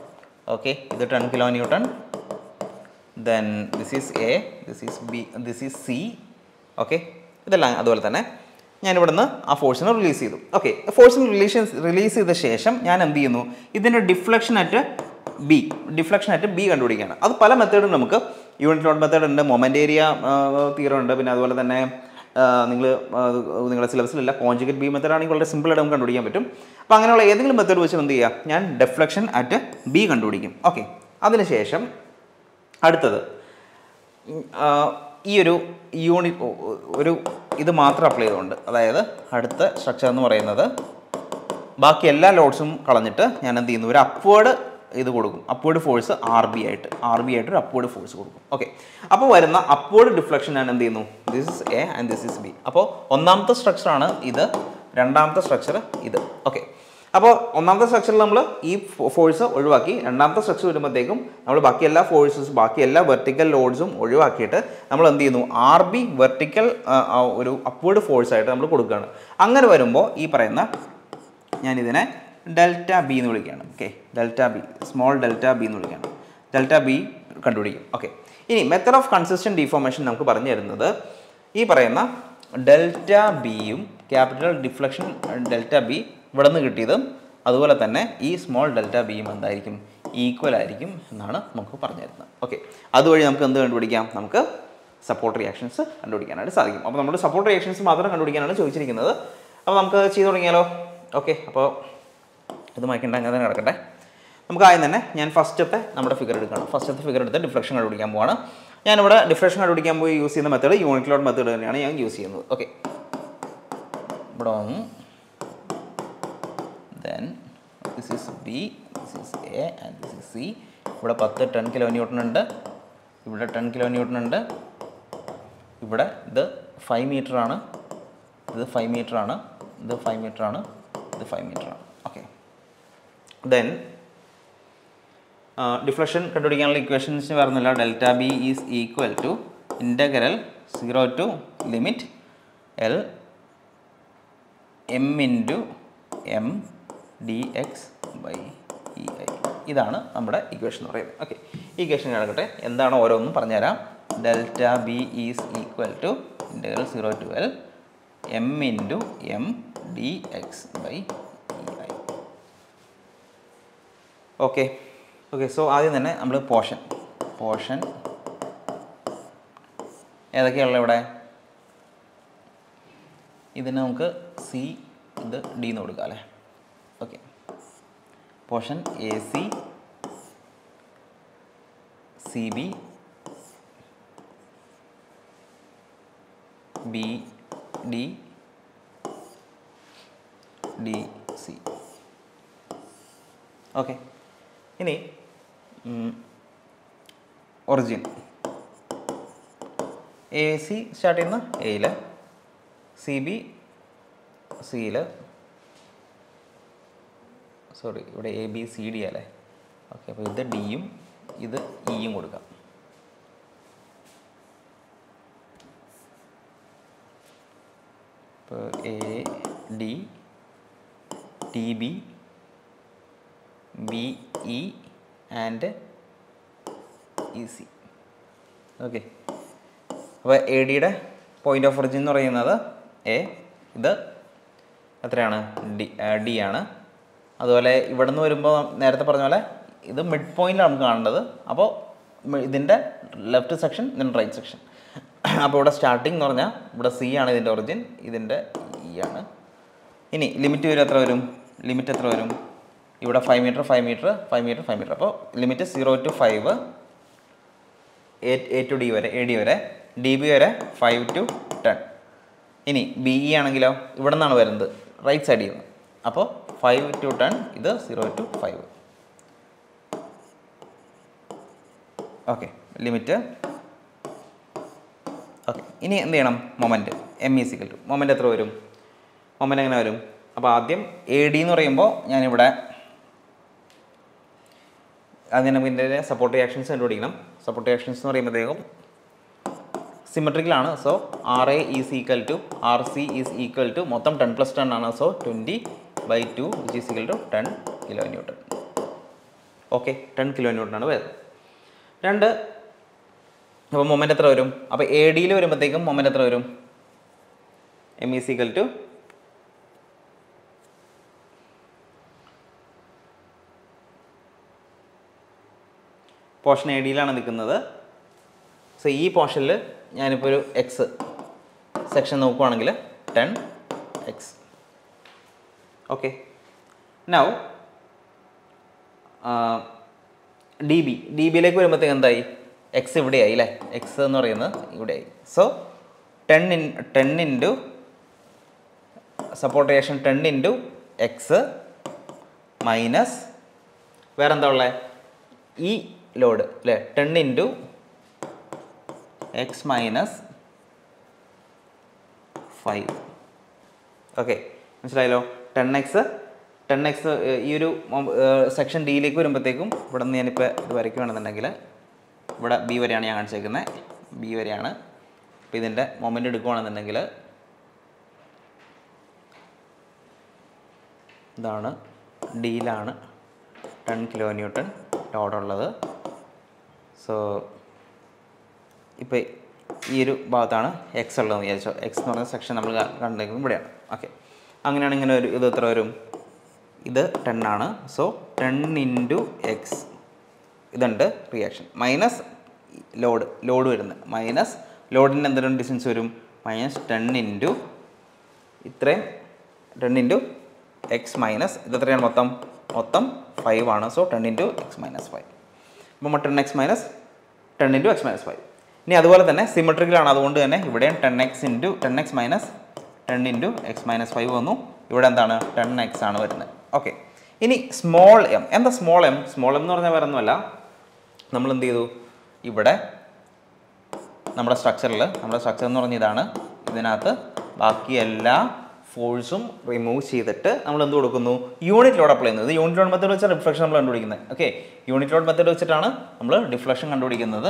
ഓക്കെ ഇത് ten kilo newton then this is A this is B this is C okay ഇതെല്ലാം അതുപോലെ തന്നെ ഞാൻ ഇവിടുന്ന് ആ ഫോഴ്സിനെ റിലീസ് ചെയ്തു ഓക്കെ ഫോഴ്സിന് റിലീസ് റിലീസ് ചെയ്ത ശേഷം ഞാൻ എന്ത് ചെയ്യുന്നു ഇതിൻ്റെ deflection at B deflection at B കണ്ടുപിടിക്കുകയാണ് അത് പല മെത്തേഡും നമുക്ക് യൂണിറ്റ് ലോഡ് മെത്തേഡ് ഉണ്ട് മൊമെൻ്റ് ഏരിയ തീരം ഉണ്ട് പിന്നെ അതുപോലെ തന്നെ നിങ്ങൾ നിങ്ങളുടെ സിലബസിലില്ല കോൺജുഗേറ്റ് ബി മെത്തേഡ് ആണെങ്കിൽ വളരെ സിമ്പിളായിട്ട് നമുക്ക് കണ്ടുപിടിക്കാൻ പറ്റും അപ്പോൾ അങ്ങനെയുള്ള ഏതെങ്കിലും മെത്തേഡ് വെച്ച് എന്ത് ചെയ്യുക ഞാൻ ഡെഫ്ലക്ഷൻ അറ്റ് ബി കണ്ടുപിടിക്കും ഓക്കെ അതിനുശേഷം അടുത്തത് ഉം, ആ, ഈ ഒരു യൂണിറ്റ് ഒരു ഇത് മാത്രം അപ്ലൈ ചെയ്തുകൊണ്ട് അതായത് അടുത്ത സ്ട്രക്ചർ എന്ന് പറയുന്നത് ബാക്കി എല്ലാ ലോഡ്സും കളഞ്ഞിട്ട് ഞാൻ എന്ത് ചെയ്യുന്നു ഒരു അപ്വേഡ് ഇത് കൊടുക്കും അപ്വേഡ് ഫോഴ്സ് ആർ ബി ആയിട്ട് ആർ ബി ആയിട്ട് ഒരു അപ്വേഡ് ഫോഴ്സ് കൊടുക്കും ഓക്കെ അപ്പോൾ വരുന്ന അപ്വേഡ് ഡിഫ്ലക്ഷൻ ഞാൻ എന്ത് ചെയ്യുന്നു this is A and this is B അപ്പോൾ ഒന്നാമത്തെ സ്ട്രക്ചറാണ് ഇത് രണ്ടാമത്തെ സ്ട്രക്ചർ ഇത് ഓക്കെ അപ്പോൾ ഒന്നാമത്തെ സ്ട്രക്ചറിൽ നമ്മൾ ഈ ഫോഴ്സ് ഒഴിവാക്കി രണ്ടാമത്തെ സ്ട്രക്ചർ വരുമ്പോഴത്തേക്കും നമ്മൾ ബാക്കി എല്ലാ ഫോഴ്സസ് ബാക്കി എല്ലാ വെർട്ടിക്കൽ ലോഡ്സും ഒഴിവാക്കിയിട്ട് നമ്മൾ എന്ത് ചെയ്യുന്നു ആർ ബി വെർട്ടിക്കൽ ഒരു അപ്വേഡ് ഫോഴ്സ് ആയിട്ട് നമ്മൾ കൊടുക്കുകയാണ് അങ്ങനെ വരുമ്പോൾ ഈ പറയുന്ന ഞാനിതിനെ ഡെൽറ്റ ബി എന്ന് വിളിക്കുകയാണ് okay delta B small delta B എന്ന് വിളിക്കുകയാണ് ഡെൽറ്റ ബി കണ്ടുപിടിക്കും ഓക്കെ ഇനി മെത്തഡ് ഓഫ് കൺസിസ്റ്റൻറ്റ് ഡിഫോർമേഷൻ നമുക്ക് പറഞ്ഞു തരുന്നത് ഈ പറയുന്ന ഡെൽറ്റ ബിയും ക്യാപിറ്റൽ ഡിഫ്ലക്ഷൻ ഡെൽറ്റ ബി ഇവിടെ നിന്ന് കിട്ടിയതും അതുപോലെ തന്നെ ഈ സ്മോൾ ഡെൽറ്റ ബിയും എന്തായിരിക്കും ഈക്വൽ ആയിരിക്കും എന്നാണ് നമുക്ക് പറഞ്ഞു തരുന്നത് ഓക്കെ അതുവഴി നമുക്ക് എന്ത് കണ്ടുപിടിക്കാം നമുക്ക് സപ്പോർട്ട് റിയാക്ഷൻസ് കണ്ടുപിടിക്കാനായിട്ട് സാധിക്കും അപ്പോൾ നമ്മൾ സപ്പോർട്ട് റിയാക്ഷൻസ് മാത്രം കണ്ടുപിടിക്കാനാണ് ചോദിച്ചിരിക്കുന്നത് അപ്പോൾ നമുക്ക് ചെയ്തു തുടങ്ങിയാലോ ഓക്കെ അപ്പോൾ ഇത് മായ്ക്കണ്ട അങ്ങനെ തന്നെ കിടക്കട്ടെ നമുക്ക് ആദ്യം തന്നെ ഞാൻ ഫസ്റ്റത്തെ നമ്മുടെ ഫിഗർ എടുക്കണം ഫസ്റ്റത്തെ ഫിഗർ എടുത്ത് ഡിഫ്ലക്ഷൻ കണ്ടുപിടിക്കാൻ പോവാണ് ഞാനിവിടെ ഡിഫ്ലക്ഷൻ കണ്ടുപിടിക്കാൻ പോയി യൂസ് ചെയ്യുന്ന മെത്തേഡ് യൂണിറ്റ് ലോഡ് മെത്തേഡ് തന്നെയാണ് ഞാൻ യൂസ് ചെയ്യുന്നത് ഓക്കെ ഇവിടെ വന്നു then this is B this is A and this is C ഇവിടെ പത്ത് ടെൻ കിലോ ന്യൂട്ടൺ ഉണ്ട് ഇവിടെ ടെൻ കിലോ ന്യൂട്ടൺ ഉണ്ട് ഇവിടെ ഇത് ഫൈവ് മീറ്റർ ആണ് ഇത് ഫൈവ് മീറ്റർ ആണ് ഇത് ഫൈവ് മീറ്റർ ആണ് ഇത് ഫൈവ് മീറ്റർ ആണ് ഓക്കെ ദെൻ ഡിഫ്ലക്ഷൻ കണ്ടുപിടിക്കാനുള്ള ഇക്വേഷൻസ് പറഞ്ഞില്ല delta B is equal to integral zero to limit L M into M D X by E I ഇതാണ് നമ്മുടെ ഇക്വേഷൻ എന്ന് പറയുന്നത് ഓക്കെ ഈ ഇക്വേഷൻ കിടക്കട്ടെ എന്താണ് ഓരോന്നും പറഞ്ഞുതരാം delta B is equal to integral zero to L M into M D X by E I okay okay so ആദ്യം തന്നെ നമ്മൾ പോർഷൻ പോർഷൻ ഏതൊക്കെയുള്ള ഇവിടെ ഇതിന് നമുക്ക് സി ഇത് ഡി എന്ന് കൊടുക്കാം അല്ലേ okay portion A C C B B D D C okay ഇനി ഒറിജിൻ എ സി സ്റ്റാർട്ട് ചെയ്യുന്ന എയിൽ സി ബി സിയിൽ സോറി ഇവിടെ എ ബി സി ഡി അല്ലേ ഓക്കെ അപ്പോൾ ഇത് ഡിയും ഇത് ഇയും കൊടുക്കാം ഇപ്പോൾ A D T B B E and E C okay അപ്പോൾ എ ഡിയുടെ പോയിൻ്റ് ഓഫ് ഒറിജിൻ എന്ന് പറയുന്നത് എ ഇത് എത്രയാണ് ഡി ഡി ആണ് അതുപോലെ ഇവിടെ നിന്ന് വരുമ്പോൾ നേരത്തെ പറഞ്ഞ പോലെ ഇത് മിഡ് പോയിൻ്റാണ് നമുക്ക് കാണേണ്ടത് അപ്പോൾ ഇതിൻ്റെ ലെഫ്റ്റ് സെക്ഷൻ ഇതിൻ്റെ റൈറ്റ് സെക്ഷൻ അപ്പോൾ ഇവിടെ സ്റ്റാർട്ടിംഗ് എന്ന് പറഞ്ഞാൽ ഇവിടെ സി ആണ് ഇതിൻ്റെ ഒറിജിൻ ഇതിൻ്റെ ഇ ആണ് ഇനി ലിമിറ്റ് വരും എത്ര വരും ലിമിറ്റ് എത്ര വരും ഇവിടെ five metre five metre five metre five metre അപ്പോൾ limit zero to five A A to D വരെ എ ഡി വരെ ഡി ബി വരെ ഫൈവ് ടു ടെൻ ഇനി ബി ഇ ആണെങ്കിലോ ഇവിടെ നിന്നാണ് വരുന്നത് റൈറ്റ് സൈഡിൽ നിന്ന് അപ്പോൾ ഫൈവ് ടു ടെൻ ഇത് zero to five okay limit okay ഇനി എന്ത് ചെയ്യണം moment M E സിക്കൽ to moment എത്ര വരും മൊമെൻറ്റ് എങ്ങനെ വരും അപ്പോൾ ആദ്യം എ ഡി എന്ന് പറയുമ്പോൾ ഞാനിവിടെ ആദ്യം നമുക്ക് ഇതിൻ്റെ സപ്പോർട്ട് റിയാക്ഷൻസ് കണ്ടുപിടിക്കണം സപ്പോർട്ട് റിയാക്ഷൻസ് എന്ന് പറയുമ്പോഴത്തേക്കും സിമെട്രിക്കലാണ് so R A is equal to R C is equal to മൊത്തം ടെൻ പ്ലസ് ടെൻ ആണ് so twenty by two which is equal to ten kilo newton okay ten kilo ന്യൂട്ടനാണ് വരുന്നത് രണ്ട് അപ്പോൾ മൊമെൻ്റ് എത്ര വരും അപ്പോൾ എ ഡിയിൽ വരുമ്പോഴത്തേക്കും മൊമെൻ്റ് എത്ര വരും M E സിക്കൽ to portion A ഡിയിലാണ് നിൽക്കുന്നത് സോ ഈ പോർഷനിൽ ഞാനിപ്പോൾ ഒരു എക്സ് സെക്ഷൻ നോക്കുവാണെങ്കിൽ ten X okay now D B D ബിയിലേക്ക് വരുമ്പോഴത്തേക്ക് എന്തായി എക്സ് ഇവിടെയായി അല്ലേ എക്സ് എന്ന് പറയുന്നത് ഇവിടെയായി so ten in ten into സപ്പോർട്ടേഷൻ ടെൻ ഇൻറ്റു എക്സ് മൈനസ് വേറെന്താ ഉള്ളത് ഈ ലോഡ് അല്ലേ ten into X minus five okay മനസ്സിലായല്ലോ ടെൻ എക്സ് ടെൻ എക്സ് ഈ ഒരു സെക്ഷൻ ഡിയിലേക്ക് വരുമ്പോഴത്തേക്കും ഇവിടെ നിന്ന് ഞാനിപ്പോൾ ഇത് വരയ്ക്കുകയാണെന്നുണ്ടെങ്കിൽ ഇവിടെ ബി വരെയാണ് ഞാൻ കാണിച്ചേക്കുന്നത് ബി വരെയാണ് അപ്പോൾ ഇതിൻ്റെ മൊമെൻ്റ് എടുക്കുകയാണെന്നുണ്ടെങ്കിൽ ഇതാണ് ഡിയിലാണ് ടെൻ കിലോ ന്യൂട്ടൺ ലോഡുള്ളത് സോ ഇപ്പോൾ ഈ ഒരു ഭാഗത്താണ് എക്സ് ഉള്ളതെന്ന് വിചാരിച്ചോ എക്സ് എന്ന് പറഞ്ഞ സെക്ഷൻ നമ്മൾ കണ്ടിരിക്കുന്നത് ഇവിടെയാണ് ഓക്കെ അങ്ങനെയാണ് ഇങ്ങനെ ഒരു ഇത് എത്ര വരും ഇത് ടെൻ ആണ് സോ ടെൻ ഇൻറ്റു എക്സ് ഇതുണ്ട് റിയാക്ഷൻ മൈനസ് ലോഡ് ലോഡ് വരുന്നത് മൈനസ് ലോഡിന് എന്തെങ്കിലും ഡിസ്റ്റൻസ് വരും മൈനസ് ടെൻ ഇൻറ്റു ഇത്രയും ടെൻ ഇൻറ്റു എക്സ് മൈനസ് ഇത് എത്രയാണ് മൊത്തം മൊത്തം ഫൈവ് ആണ് so ten into X minus five അപ്പോൾ ten X minus ten into X minus five ഇനി അതുപോലെ തന്നെ സിമെട്രിക്കലാണ് അതുകൊണ്ട് തന്നെ ഇവിടെയും ten X into ten X minus ten into X minus five വന്നു ഇവിടെ എന്താണ് ടെൻ എക്സ് ആണ് വരുന്നത് ഓക്കെ ഇനി സ്മോൾ എം എന്താ സ്മോൾ എം സ്മോൾ എം എന്ന് പറഞ്ഞാൽ വേറെ ഒന്നുമല്ല നമ്മൾ എന്ത് ചെയ്തു ഇവിടെ നമ്മുടെ സ്ട്രക്ചറിൽ നമ്മുടെ സ്ട്രക്ചർ എന്ന് പറഞ്ഞ ഇതാണ് ഇതിനകത്ത് ബാക്കി എല്ലാ ഫോഴ്സും റിമൂവ് ചെയ്തിട്ട് നമ്മൾ എന്ത് കൊടുക്കുന്നു യൂണിറ്റ് ലോഡ് അപ്ലൈ ചെയ്യുന്നത് യൂണിറ്റ് ലോഡ് മെത്തേഡ് വെച്ചാൽ റിഫ്ലക്ഷൻ നമ്മൾ കണ്ടുപിടിക്കുന്നത് ഓക്കെ യൂണിറ്റ് ലോഡ് മെത്തേഡ് വെച്ചിട്ടാണ് നമ്മൾ ഡിഫ്ലക്ഷൻ കണ്ടുപിടിക്കുന്നത്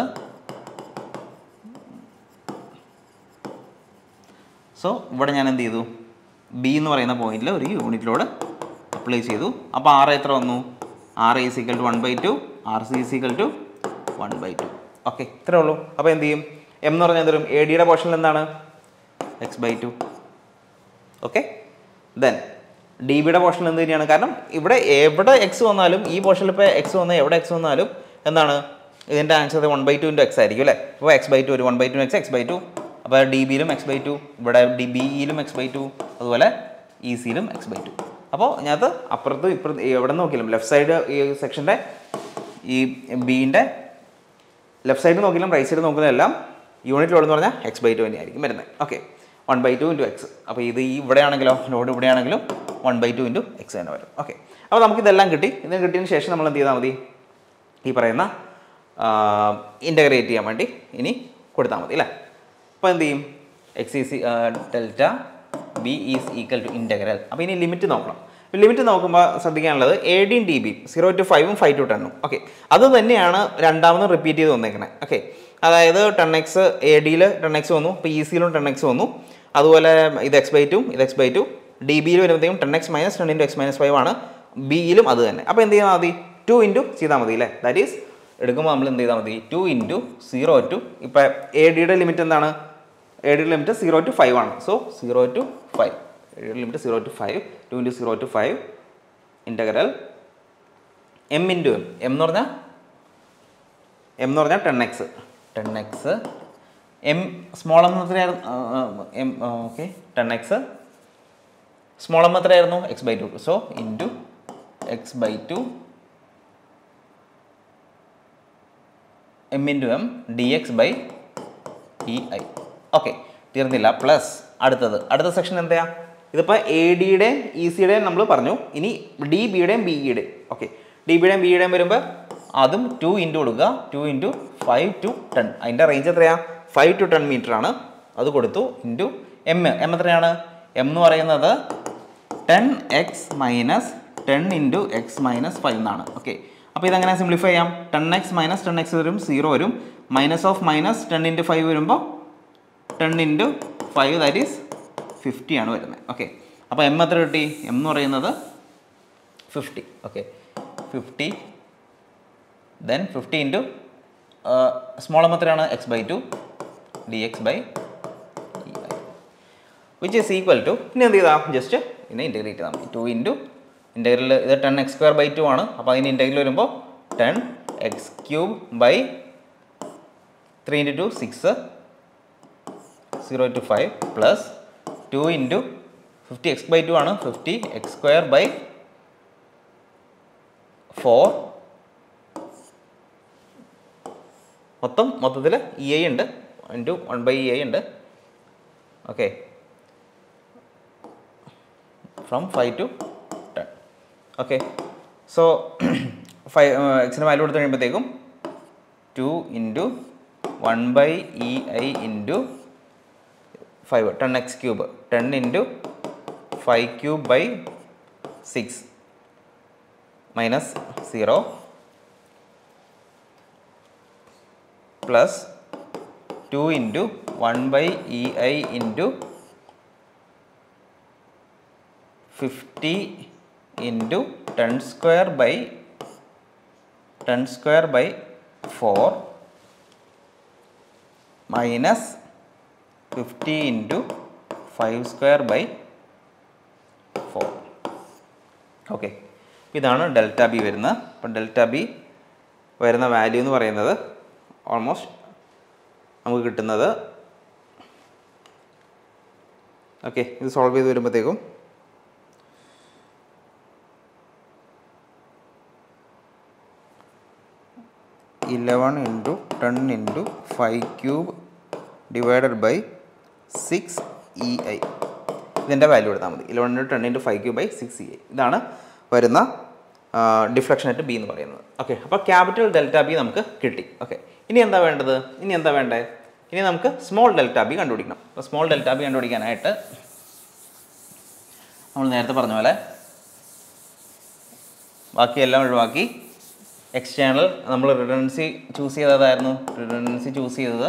സോ ഇവിടെ ഞാൻ എന്ത് ചെയ്തു ബി എന്ന് പറയുന്ന പോയിന്റിൽ ഒരു യൂണിറ്റ് ലോഡ് അപ്ലൈ ചെയ്തു അപ്പോൾ ആർ എത്ര വന്നു R is equal to one by two R C is equal to one by two okay ഇത്രേ ഉള്ളൂ അപ്പോൾ എന്ത് ചെയ്യും എം എന്ന് പറഞ്ഞാൽ തരും എ ഡിയുടെ പോർഷനിൽ എന്താണ് x by two okay then D ബിയുടെ പോർഷനിൽ എന്ത് തന്നെയാണ് കാരണം ഇവിടെ എവിടെ എക്സ് വന്നാലും ഈ പോർഷനിൽ ഇപ്പോൾ എക്സ് വന്നാൽ എവിടെ എക്സ് വന്നാലും എന്താണ് ഇതിൻ്റെ answer one by two into x ആയിരിക്കും അല്ലേ അപ്പോൾ എക്സ് ബൈ ടു ഒരു one by two x x by two അപ്പോൾ ഡി ബിയിലും എക്സ് ബൈ ടു ഇവിടെ ഡി ബിയിലും എക്സ് ബൈ ടു അതുപോലെ ഇ സിയിലും എക്സ് ബൈ ടു അപ്പോൾ ഇതിനകത്ത് അപ്പുറത്ത് ഇപ്പുറത്ത് എവിടെ നോക്കിയാലും ലെഫ്റ്റ് സൈഡ് ഈ സെക്ഷൻ്റെ ഈ ബീൻ്റെ ലെഫ്റ്റ് സൈഡ് നോക്കിയാലും റൈറ്റ് സൈഡ് നോക്കുന്നതെല്ലാം യൂണിറ്റ് ലോഡ് എന്ന് പറഞ്ഞാൽ എക്സ് ബൈ ടു തന്നെയായിരിക്കും വരുന്നത് okay one by two into x അപ്പോൾ ഇത് ഈ ഇവിടെയാണെങ്കിലോ ലോഡ് ഇവിടെയാണെങ്കിലും one by two into x തന്നെ വരും ഓക്കെ അപ്പോൾ നമുക്കിതെല്ലാം കിട്ടി ഇത് കിട്ടിയതിന് ശേഷം നമ്മൾ എന്ത് ചെയ്താൽ മതി ഈ പറയുന്ന ഇൻ്റഗ്രേറ്റ് ചെയ്യാൻ വേണ്ടി ഇനി കൊടുത്താൽ മതി അല്ലേ അപ്പോൾ എന്ത് ചെയ്യും x is delta B is equal to integral അപ്പോൾ ഇനി ലിമിറ്റ് നോക്കണം ലിമിറ്റ് നോക്കുമ്പോൾ ശ്രദ്ധിക്കാനുള്ളത് എ ഡിയും ഡി ബി സീറോ ടു ഫൈവും ഫൈവ് ടു ടെണ്ണും ഓക്കെ അത് തന്നെയാണ് രണ്ടാമത് റിപ്പീറ്റ് ചെയ്ത് വന്നേക്കണേ ഓക്കെ അതായത് ടെൻ എക്സ് എ ഡിയിൽ ടെൻ എക്സ് വന്നു ഇപ്പോൾ ഇ സിയിലും ടെൻ എക്സ് വന്നു അതുപോലെ ഇത് എക്സ് ബൈ ടു ഇത് എക്സ് ബൈ ടു ഡി ബിയിൽ വരുമ്പോഴത്തേക്കും ten X minus ten into X minus five ആണ് ബിയിലും അത് തന്നെ അപ്പോൾ എന്ത് ചെയ്താൽ മതി ടു ഇൻറ്റു ചെയ്താൽ മതി അല്ലേ ദാറ്റ് ഈസ് എടുക്കുമ്പോൾ നമ്മൾ എന്ത് ചെയ്താൽ മതി ടു ഇൻറ്റു സീറോ ടു ഇപ്പോൾ എ ഡിയുടെ ലിമിറ്റ് എന്താണ് എ ഡിയുടെ ലിമിറ്റ് സീറോ ടു ഫൈവ് ആണ് so zero to five A ഡിയുടെ limit zero to five two into zero to five integral M into M M എന്ന് പറഞ്ഞാൽ എം എന്ന് പറഞ്ഞാൽ ten X ten x M small M എത്രയായിരുന്നു M okay ten x small M എത്രയായിരുന്നു x by two so into x by two M into M D X by E I okay തീർന്നില്ല പ്ലസ് അടുത്തത് അടുത്ത സെക്ഷൻ എന്താ ഇതിപ്പോൾ എ ഡിയുടെയും ഇ സിയുടെയും നമ്മൾ പറഞ്ഞു ഇനി ഡി ബിയുടെയും ബി ഇയുടെയും ഓക്കെ ഡി ബിയുടെയും ബി ഇയുടെയും വരുമ്പോൾ അതും ടു ഇൻറ്റു കൊടുക്കുക two into five to ten അതിൻ്റെ റേഞ്ച് എത്രയാ ഫൈവ് ടു ടെൻ മീറ്റർ ആണ് അത് കൊടുത്തു ഇൻറ്റു എം എം എത്രയാണ് എം എന്ന് പറയുന്നത് ten X minus ten into X minus five എന്നാണ് ഓക്കെ അപ്പോൾ ഇതെങ്ങനെ സിംപ്ലിഫൈ ചെയ്യാം ten X minus ten x വരും സീറോ വരും minus of minus ten into five വരുമ്പോൾ ten into five that is fifty ആണ് വരുന്നത് ഓക്കെ അപ്പോൾ എം എത്ര കിട്ടി എം എന്ന് പറയുന്നത് fifty okay fifty then fifty into small എത്രയാണ് x by two D X by which is equal to ഇനി എന്ത് ചെയ്താൽ ജസ്റ്റ് ഇതിനെ ഇൻറ്റഗ്രേറ്റ് ചെയ്താൽ മതി ടു ഇൻറ്റു ഇൻറ്റഗ്രൽ ഇത് ten x square by two ആണ് അപ്പോൾ അതിന് ഇൻറ്റഗ്രൽ വരുമ്പോൾ ten x cube by three into two six zero to five plus two into fifty x by two ആണ് fifty x square by four മൊത്തം മൊത്തത്തിൽ ഇ ഐ ഉണ്ട് into one by E I ഉണ്ട് okay from five to ten okay so five എക്സിന് വാല്യൂ കൊടുത്തു കഴിയുമ്പോഴത്തേക്കും two into one by E I into five ten x cube ten into five cube by six minus zero plus two into one by E I into fifty into ten square by ten square by four minus fifty into five square by four okay ഇതാണ് ഡെൽറ്റ ബി വരുന്നത് അപ്പം ഡെൽറ്റ ബി വരുന്ന വാല്യൂ എന്ന് പറയുന്നത് ഓൾമോസ്റ്റ് നമുക്ക് കിട്ടുന്നത് ഓക്കെ ഇത് സോൾവ് ചെയ്ത് വരുമ്പോഴത്തേക്കും eleven into ten into five cube divided by six E I ഇതിൻ്റെ വാല്യൂ എടുത്താൽ മതി eleven into ten into five cube by six E I ഇതാണ് വരുന്ന ഡിഫ്ലക്ഷൻ അറ്റ് ബി എന്ന് പറയുന്നത് ഓക്കെ അപ്പോൾ ക്യാപിറ്റൽ ഡെൽറ്റ ബി നമുക്ക് കിട്ടി ഓക്കെ ഇനി എന്താ വേണ്ടത് ഇനി എന്താ വേണ്ടത് ഇനി നമുക്ക് സ്മോൾ ഡെൽറ്റ ബി കണ്ടുപിടിക്കണം അപ്പോൾ സ്മോൾ ഡെൽറ്റ ബി കണ്ടുപിടിക്കാനായിട്ട് നമ്മൾ നേരത്തെ പറഞ്ഞ പോലെ ബാക്കിയെല്ലാം ഒഴിവാക്കി എക്സ്റ്റേണൽ നമ്മൾ റിഡൻസി ചൂസ് ചെയ്തതായിരുന്നു റിഡൻസി ചൂസ് ചെയ്തത്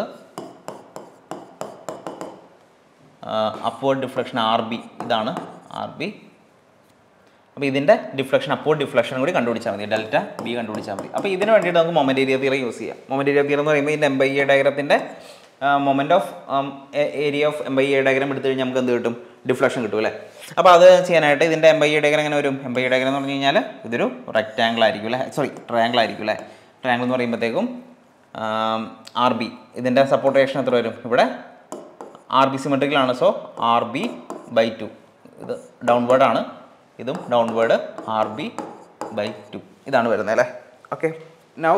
അപ്വേർഡ് ഡിഫ്ലക്ഷൻ ആർ ബി ഇതാണ് ആർ ബി അപ്പോൾ ഇതിൻ്റെ ഡിഫ്ലക്ഷൻ അപ്വേർഡ് ഡിഫ്ലക്ഷൻ കൂടി കണ്ടുപിടിച്ചാൽ മതി ഡെൽറ്റ ബി കണ്ടുപിടിച്ചാൽ മതി അപ്പോൾ ഇതിന് വേണ്ടിയിട്ട് നമുക്ക് മൊമെൻ്റ് ഏരിയ തിയറി യൂസ് ചെയ്യാം മൊമെൻ്റ് ഏരിയ തിയറി എന്ന് പറയുമ്പോൾ ഇതിൻ്റെ എം ബൈ എ ഡയഗ്രത്തിൻ്റെ moment of area of M by A diagram എടുത്തു കഴിഞ്ഞാൽ നമുക്ക് എന്ത് കിട്ടും ഡിഫ്ലക്ഷൻ കിട്ടും അല്ലേ അപ്പോൾ അത് ചെയ്യാനായിട്ട് ഇതിൻ്റെ എം ബൈ എ ഡയഗ്രാം എങ്ങനെ വരും എം ബൈ എ ഡയഗ്രാം എന്ന് പറഞ്ഞു കഴിഞ്ഞാൽ ഇതൊരു റെക്റ്റാങ്കിൾ ആയിരിക്കും അല്ലേ സോറി ട്രയാങ്കിൾ ആയിരിക്കും അല്ലേ ട്രയാങ്കിൾ എന്ന് പറയുമ്പോഴത്തേക്കും ആർ ബി ഇതിൻ്റെ സപ്പോർട്ട് റിയാക്ഷൻ എത്ര വരും ഇവിടെ ആർ ബി സിമെട്രിക്കലാണ് so R B by two ഇത് ഡൗൺവേർഡ് ആണ് ഇതും downward R B by two ഇതാണ് വരുന്നത് അല്ലേ ഓക്കെ നൗ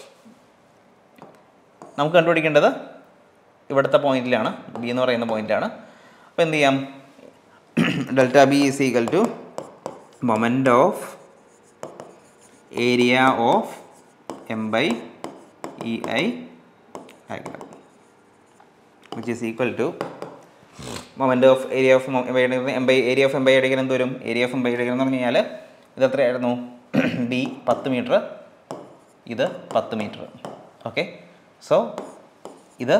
നമുക്ക് കണ്ടുപിടിക്കേണ്ടത് ഇവിടുത്തെ പോയിന്റിലാണ് ബി എന്ന് പറയുന്ന പോയിന്റാണ് അപ്പോൾ എന്ത് ചെയ്യാം delta B is equal to moment of area of M by E I diagram which is equal to moment of area of M by area of M by diagram എന്ത് വരും area of M by diagram എന്ന് പറഞ്ഞു കഴിഞ്ഞാൽ ഇത് എത്രയായിരുന്നു ബി പത്ത് മീറ്റർ ഇത് പത്ത് മീറ്റർ ഓക്കെ സോ ഇത്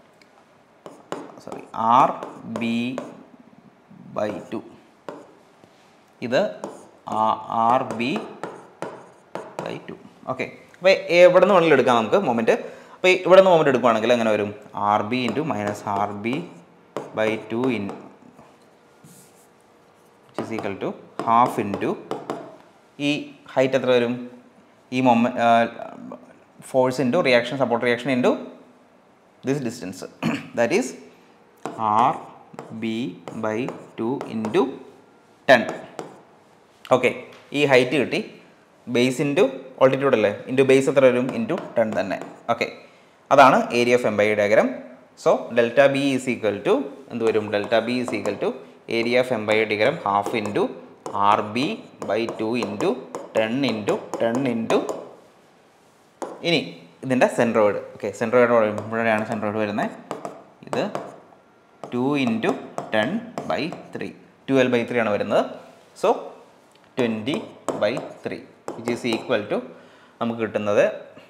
sorry R B by two ഇത് R B by two okay അപ്പോൾ എവിടെ നിന്ന് വേണമെങ്കിലും എടുക്കാം നമുക്ക് മൊമെൻറ്റ് അപ്പോൾ ഇവിടെ നിന്ന് മൊമെൻറ്റ് എടുക്കുകയാണെങ്കിൽ എങ്ങനെ വരും R B into minus R B by two in is equal to half into ഈ ഹൈറ്റ് എത്ര വരും ഈ മൊമ force into reaction support reaction into this distance that is R B by two into ten okay ഈ ഹൈറ്റ് കിട്ടി ബേസ് ഇൻറ്റു ഓൾട്ടിറ്റ്യൂഡ് അല്ലേ ഇൻറ്റു ബേസ് എത്ര വരും ഇൻറ്റു ടെൻ തന്നെ ഓക്കെ അതാണ് area of M by diagram so delta B is equal to എന്ത് വരും delta B is equal to area of M by diagram half into R B by two into ten into ten into ഇനി ഇതിൻ്റെ സെൻട്രോയിഡ് ഓക്കെ സെൻട്രോയിഡ് ഇവിടെയാണ് സെൻട്രോയിഡ് വരുന്നത് ഇത് two into ten by three twelve by three ആണ് വരുന്നത് so twenty by three which is equal to നമുക്ക് കിട്ടുന്നത്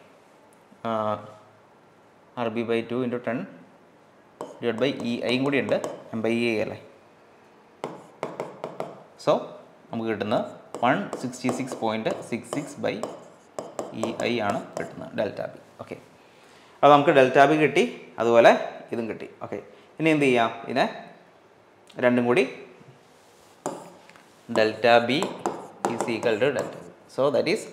R B by two into ten divide by E ഐയും കൂടി ഉണ്ട് എം ബൈ ഇ ഐ അല്ലേ സോ നമുക്ക് കിട്ടുന്നത് one sixty six point six six by E I ആണ് കിട്ടുന്നത് ഡെൽറ്റ ബി ഓക്കെ അപ്പോൾ നമുക്ക് ഡെൽറ്റ ബി കിട്ടി അതുപോലെ ഇതും കിട്ടി ഓക്കെ ഇനി എന്ത് ചെയ്യാം ഇതിനെ രണ്ടും കൂടി delta B is equal to delta so that is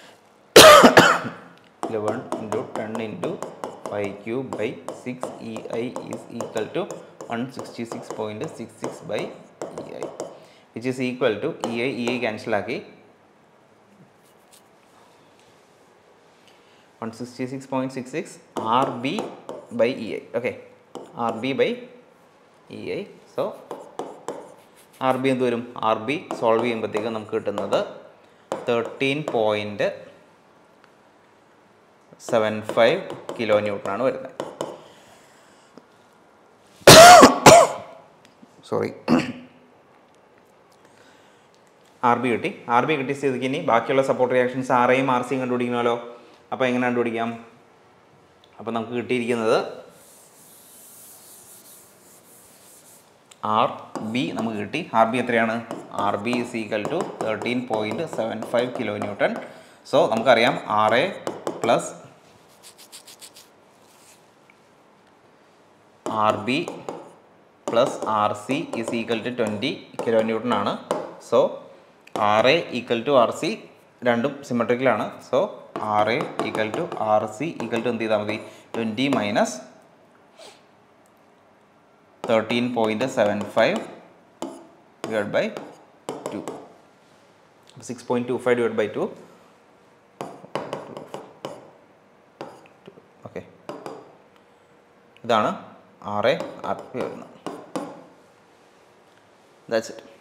eleven into ten into five cube by six E I is equal to one sixty six point six six by E I which is equal to E I E I ക്യാൻസലാക്കി one sixty six point six six R B by E I okay R B by E I so R B എന്ത് വരും ആർ ബി സോൾവ് ചെയ്യുമ്പോഴത്തേക്ക് നമുക്ക് കിട്ടുന്നത് thirteen point seven five kilo ന്യൂട്ടനാണ് വരുന്നത് സോറി ആർ ബി കിട്ടി ആർ ബി കിട്ടിയ സ്ഥിതിക്ക് ഇനി ബാക്കിയുള്ള സപ്പോർട്ട് റിയാക്ഷൻസ് ആർ എയും ആർ സിയും കണ്ടുപിടിക്കണമല്ലോ അപ്പോൾ എങ്ങനെ കണ്ടുപിടിക്കാം അപ്പോൾ നമുക്ക് കിട്ടിയിരിക്കുന്നത് ആർ ബി നമുക്ക് കിട്ടി ആർ ബി എത്രയാണ് R B is equal to thirteen point seven five kilo newton so നമുക്കറിയാം R A plus R B plus R C is equal to twenty kilo newton ആണ് so R A equal to R C രണ്ടും സിമെട്രിക്കലാണ് so R A equal to R C equal to എന്ത് ചെയ്താൽ മതി twenty minus thirteen point seven five divide by two six point two five divide by two okay ഇതാണ് ആറ് ആർ പി വരുന്നത് ദാറ്റ്സ് ഇറ്റ്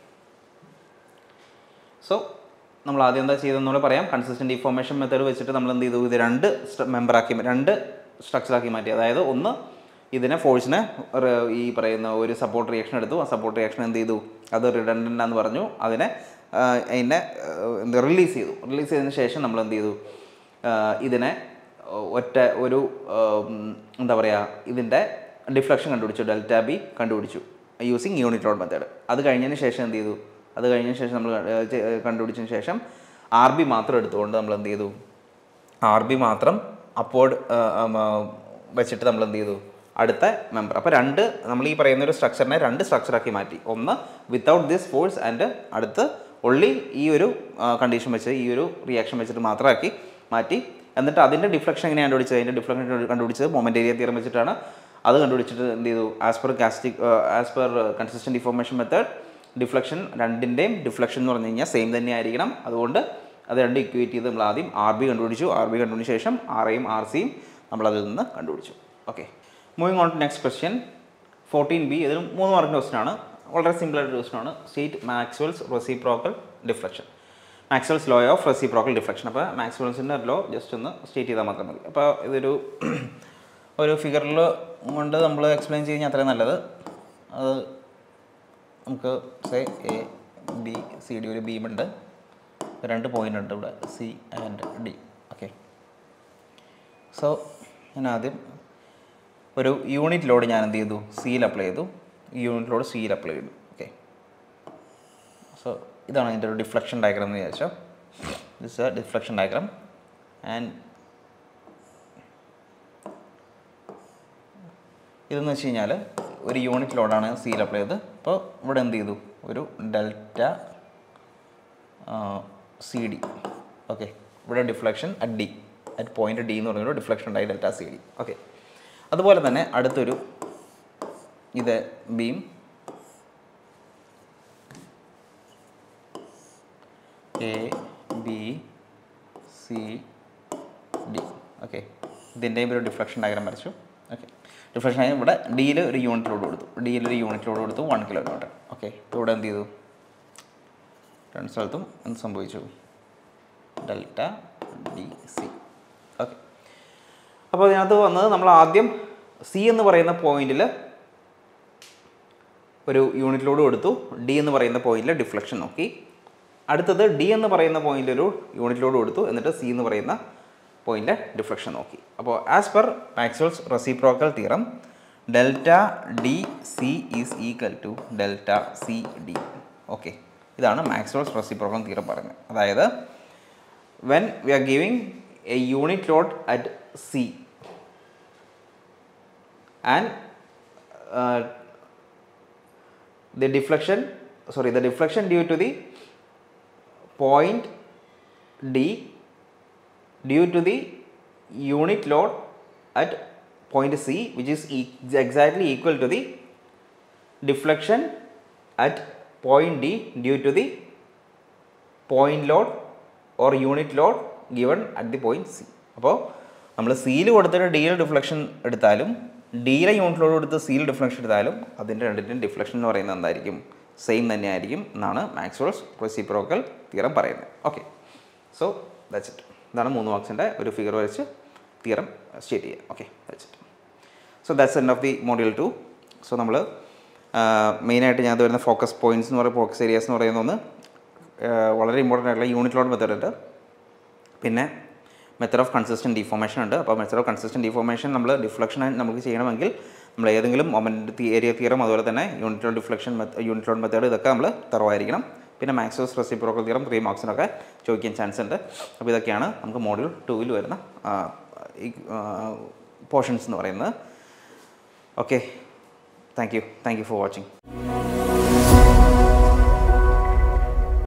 സോ നമ്മൾ ആദ്യം എന്താ ചെയ്തതെന്ന് നമ്മൾ പറയാം കൺസിസ്റ്റൻറ്റ് ഇൻഫോർമേഷൻ മെത്തേഡ് വെച്ചിട്ട് നമ്മൾ എന്ത് ചെയ്തു ഇത് രണ്ട് മെമ്പറാക്കി രണ്ട് സ്ട്രക്ചറാക്കി മാറ്റി അതായത് ഒന്ന് ഇതിനെ ഫോഴ്സിനെ ഈ പറയുന്ന ഒരു സപ്പോർട്ട് റിയാക്ഷൻ എടുത്തു ആ സപ്പോർട്ട് റിയാക്ഷൻ എന്ത് ചെയ്തു അത് റിഡൻഡൻ്റ് ആണെന്ന് പറഞ്ഞു അതിനെ ആ, അതിനെ എന്ത് റിലീസ് ചെയ്തു റിലീസ് ചെയ്തതിന് ശേഷം നമ്മൾ എന്ത് ചെയ്തു ആ, ഇതിനെ ഒറ്റ ഒരു ഉം, എന്താ പറയുക ഇതിൻ്റെ ഡിഫ്ലക്ഷൻ കണ്ടുപിടിച്ചു ഡെൽറ്റ ബി കണ്ടുപിടിച്ചു യൂസിങ് യൂണിറ്റ് ലോഡ് മെത്തേഡ് അത് കഴിഞ്ഞതിന് ശേഷം എന്ത് ചെയ്തു അത് കഴിഞ്ഞതിന് ശേഷം നമ്മൾ ഏർ, ചെ- ഏർ, കണ്ടുപിടിച്ചതിന് ശേഷം ആർ ബി മാത്രം എടുത്തുകൊണ്ട് നമ്മൾ എന്ത് ചെയ്തു ആർ ബി മാത്രം അപ്പോർഡ് വെച്ചിട്ട് നമ്മൾ എന്ത് ചെയ്തു അടുത്ത മെമ്പർ അപ്പോൾ രണ്ട് നമ്മൾ ഈ പറയുന്ന ഒരു സ്ട്രക്ചറിനെ രണ്ട് സ്ട്രക്ചറാക്കി മാറ്റി ഒന്ന് വിത്തൗട്ട് ദിസ് ഫോഴ്സ് ആൻഡ് അടുത്ത് ഒള്ളി ഈ ഒരു കണ്ടീഷൻ വെച്ച് ഈ ഒരു റിയാക്ഷൻ വെച്ചിട്ട് മാത്രമാക്കി മാറ്റി എന്നിട്ട് അതിൻ്റെ ഡിഫ്ലക്ഷൻ എങ്ങനെയാണ് കണ്ടുപിടിച്ചത് അതിൻ്റെ ഡിഫ്ലക്ഷൻ കണ്ടുപിടിച്ചത് മൊമെൻ്റ് ഏരിയ തിയറം വെച്ചിട്ടാണ് അത് കണ്ടുപിടിച്ചിട്ട് എന്ത് ചെയ്തു ആസ് പെർ കാസ്റ്റിക് as per consistent information method deflection രണ്ടിൻ്റെയും ഡിഫ്ലക്ഷൻ എന്ന് പറഞ്ഞു കഴിഞ്ഞാൽ സെയിം തന്നെ ആയിരിക്കണം അതുകൊണ്ട് അത് രണ്ട് ഇക്വേറ്റ് ചെയ്ത് നമ്മൾ ആദ്യം ആർ ബി കണ്ടുപിടിച്ചു ആർ ബി കണ്ടുപിടിച്ച ശേഷം ആർ എയും ആർ സിയും നമ്മൾ അതിൽ നിന്ന് കണ്ടുപിടിച്ചു okay moving on to next question fourteen B ഇതിൽ മൂന്ന് മാർക്കിൻ്റെ ക്വസ്റ്റൻ ആണ് വളരെ സിമ്പിൾ ആയിട്ട് ക്വസ്റ്റൻ ആണ് state Maxwell's reciprocal deflection Maxwell's law of reciprocal deflection അപ്പോൾ മാക്സ്വൽസിൻ്റെ ലോ ജസ്റ്റ് ഒന്ന് സ്റ്റേറ്റ് ചെയ്താൽ മാത്രം മതി അപ്പോൾ ഇതൊരു ഒരു ഫിഗറിൽ കൊണ്ട് നമ്മൾ എക്സ്പ്ലെയിൻ ചെയ്ത് കഴിഞ്ഞാൽ അത്രയും നല്ലത് അത് നമുക്ക് say A B C D ഒരു ബീമുണ്ട് രണ്ട് പോയിന്റ് ഉണ്ട് ഇവിടെ C and D okay so ഞാൻ ആദ്യം ഒരു യൂണിറ്റ് ലോഡ് ഞാൻ എന്ത് ചെയ്തു സിയിൽ അപ്ലൈ ചെയ്തു യൂണിറ്റ് ലോഡ് സിയിൽ അപ്ലൈ ചെയ്തു ഓക്കെ സോ ഇതാണ് അതിൻ്റെ ഒരു ഡിഫ്ലക്ഷൻ ഡയഗ്രാം എന്ന് വിചാരിച്ചോ this A deflection diagram and ഇതെന്ന് വെച്ച് കഴിഞ്ഞാൽ ഒരു യൂണിറ്റ് ലോഡാണ് സിയിൽ അപ്ലൈ ചെയ്തത് അപ്പോൾ ഇവിടെ എന്ത് ചെയ്തു ഒരു ഡെൽറ്റ സി ഡി ഓക്കെ ഇവിടെ deflection at D at point D എന്ന് പറഞ്ഞൊരു ഡിഫ്ലക്ഷൻ ഉണ്ടായി ഡെൽറ്റ സി ഡി ഓക്കെ അതുപോലെ തന്നെ അടുത്തൊരു ഇത് beam A B C D okay ഇതിൻ്റെയും ഒരു ഡിഫ്ലക്ഷൻ ഡയഗ്രാം വരച്ചു ഓക്കെ ഡിഫ്ലക്ഷൻ ഡയഗ്രാം ഇവിടെ ഡിയിൽ ഒരു യൂണിറ്റ് ലോഡ് കൊടുത്തു ഡിയിൽ ഒരു യൂണിറ്റ് ലോഡ് കൊടുത്തു വൺ കിലോമീറ്റർ ഓക്കെ ഇപ്പോൾ ഇവിടെ എന്ത് ചെയ്തു രണ്ട് സ്ഥലത്തും എന്ത് സംഭവിച്ചു ഡെൽറ്റ ഡി സി ഓക്കെ അപ്പോൾ അതിനകത്ത് വന്നത് നമ്മൾ ആദ്യം സി എന്ന് പറയുന്ന പോയിന്റിൽ ഒരു യൂണിറ്റ് ലോഡ് കൊടുത്തു ഡി എന്ന് പറയുന്ന പോയിന്റിൽ ഡിഫ്ലക്ഷൻ നോക്കി അടുത്തത് ഡി എന്ന് പറയുന്ന പോയിന്റിൽ ഒരു യൂണിറ്റ് ലോഡ് കൊടുത്തു എന്നിട്ട് സി എന്ന് പറയുന്ന പോയിന്റിൽ ഡിഫ്ലക്ഷൻ നോക്കി അപ്പോൾ as per Maxwell's reciprocal theorem delta D C is equal to delta C D okay ഇതാണ് മാക്സ്വൽസ് റെസിപ്രോക്കൽ തിയറം പറയുന്നത് അതായത് when we are giving a unit load at C and the deflection sorry the deflection due to the point D due to the unit load at point C which is e- exactly equal to the deflection at point D due to the point load or unit load given at the point C അപ്പോൾ നമ്മൾ സിയിൽ കൊടുത്തിട്ട് ഡിയിൽ ഡിഫ്ലക്ഷൻ എടുത്താലും ഡിയിലെ യൂണിറ്റ് ലോഡ് കൊടുത്ത് സിയിൽ ഡിഫ്ലക്ഷൻ എടുത്താലും അതിൻ്റെ രണ്ടിൻ്റെയും ഡിഫ്ലക്ഷൻ എന്ന് പറയുന്നത് എന്തായിരിക്കും സെയിം തന്നെയായിരിക്കും എന്നാണ് മാക്സ്വൽസ് റെസിപ്രോക്കൽ തിയറം പറയുന്നത് ഓക്കെ സോ ദാറ്റ്സ് ഇറ്റ് ഇതാണ് മൂന്ന് മാർക്സിൻ്റെ ഒരു ഫിഗർ വരച്ച് തിയറം സ്റ്റേറ്റ് ചെയ്യുക okay that's it so that's end of the module two so നമ്മൾ മെയിനായിട്ട് ഞാൻ വരുന്ന ഫോക്കസ് പോയിന്റ്സ് എന്ന് പറയുന്ന ഫോക്കസ് ഏരിയാസ് എന്ന് പറയുന്ന ഒന്ന് ആ, വളരെ ഇമ്പോർട്ടൻ്റ് ആയിട്ടുള്ള യൂണിറ്റ് ലോഡ് മെത്തേഡ് ഉണ്ട് പിന്നെ മെത്തഡ് ഓഫ് കൺസിസ്റ്റൻറ്റ് ഡിഫോർമേഷൻ ഉണ്ട് അപ്പോൾ മെത്തഡ് ഓഫ് കൺസിസ്റ്റൻറ്റ് ഡിഫോർമേഷൻ നമ്മൾ ഡിഫ്ലക്ഷൻ നമുക്ക് ചെയ്യണമെങ്കിൽ നമ്മൾ ഏതെങ്കിലും മൊമെൻറ്റ് ഏരിയ തിയറം അതുപോലെ തന്നെ unit load deflection unit load method ഇതൊക്കെ നമ്മൾ തറവായിരിക്കണം പിന്നെ മാക്സോസ് റെസിപ്രോക്കൽ തിയറം ത്രീ മാർക്സിനൊക്കെ ചോദിക്കാൻ ചാൻസ് ഉണ്ട് അപ്പോൾ ഇതൊക്കെയാണ് നമുക്ക് മോഡ്യൂൾ ടൂവിൽ വരുന്ന ആ, ഈ പോർഷൻസ് എന്ന് പറയുന്നത് okay thank you thank you for watching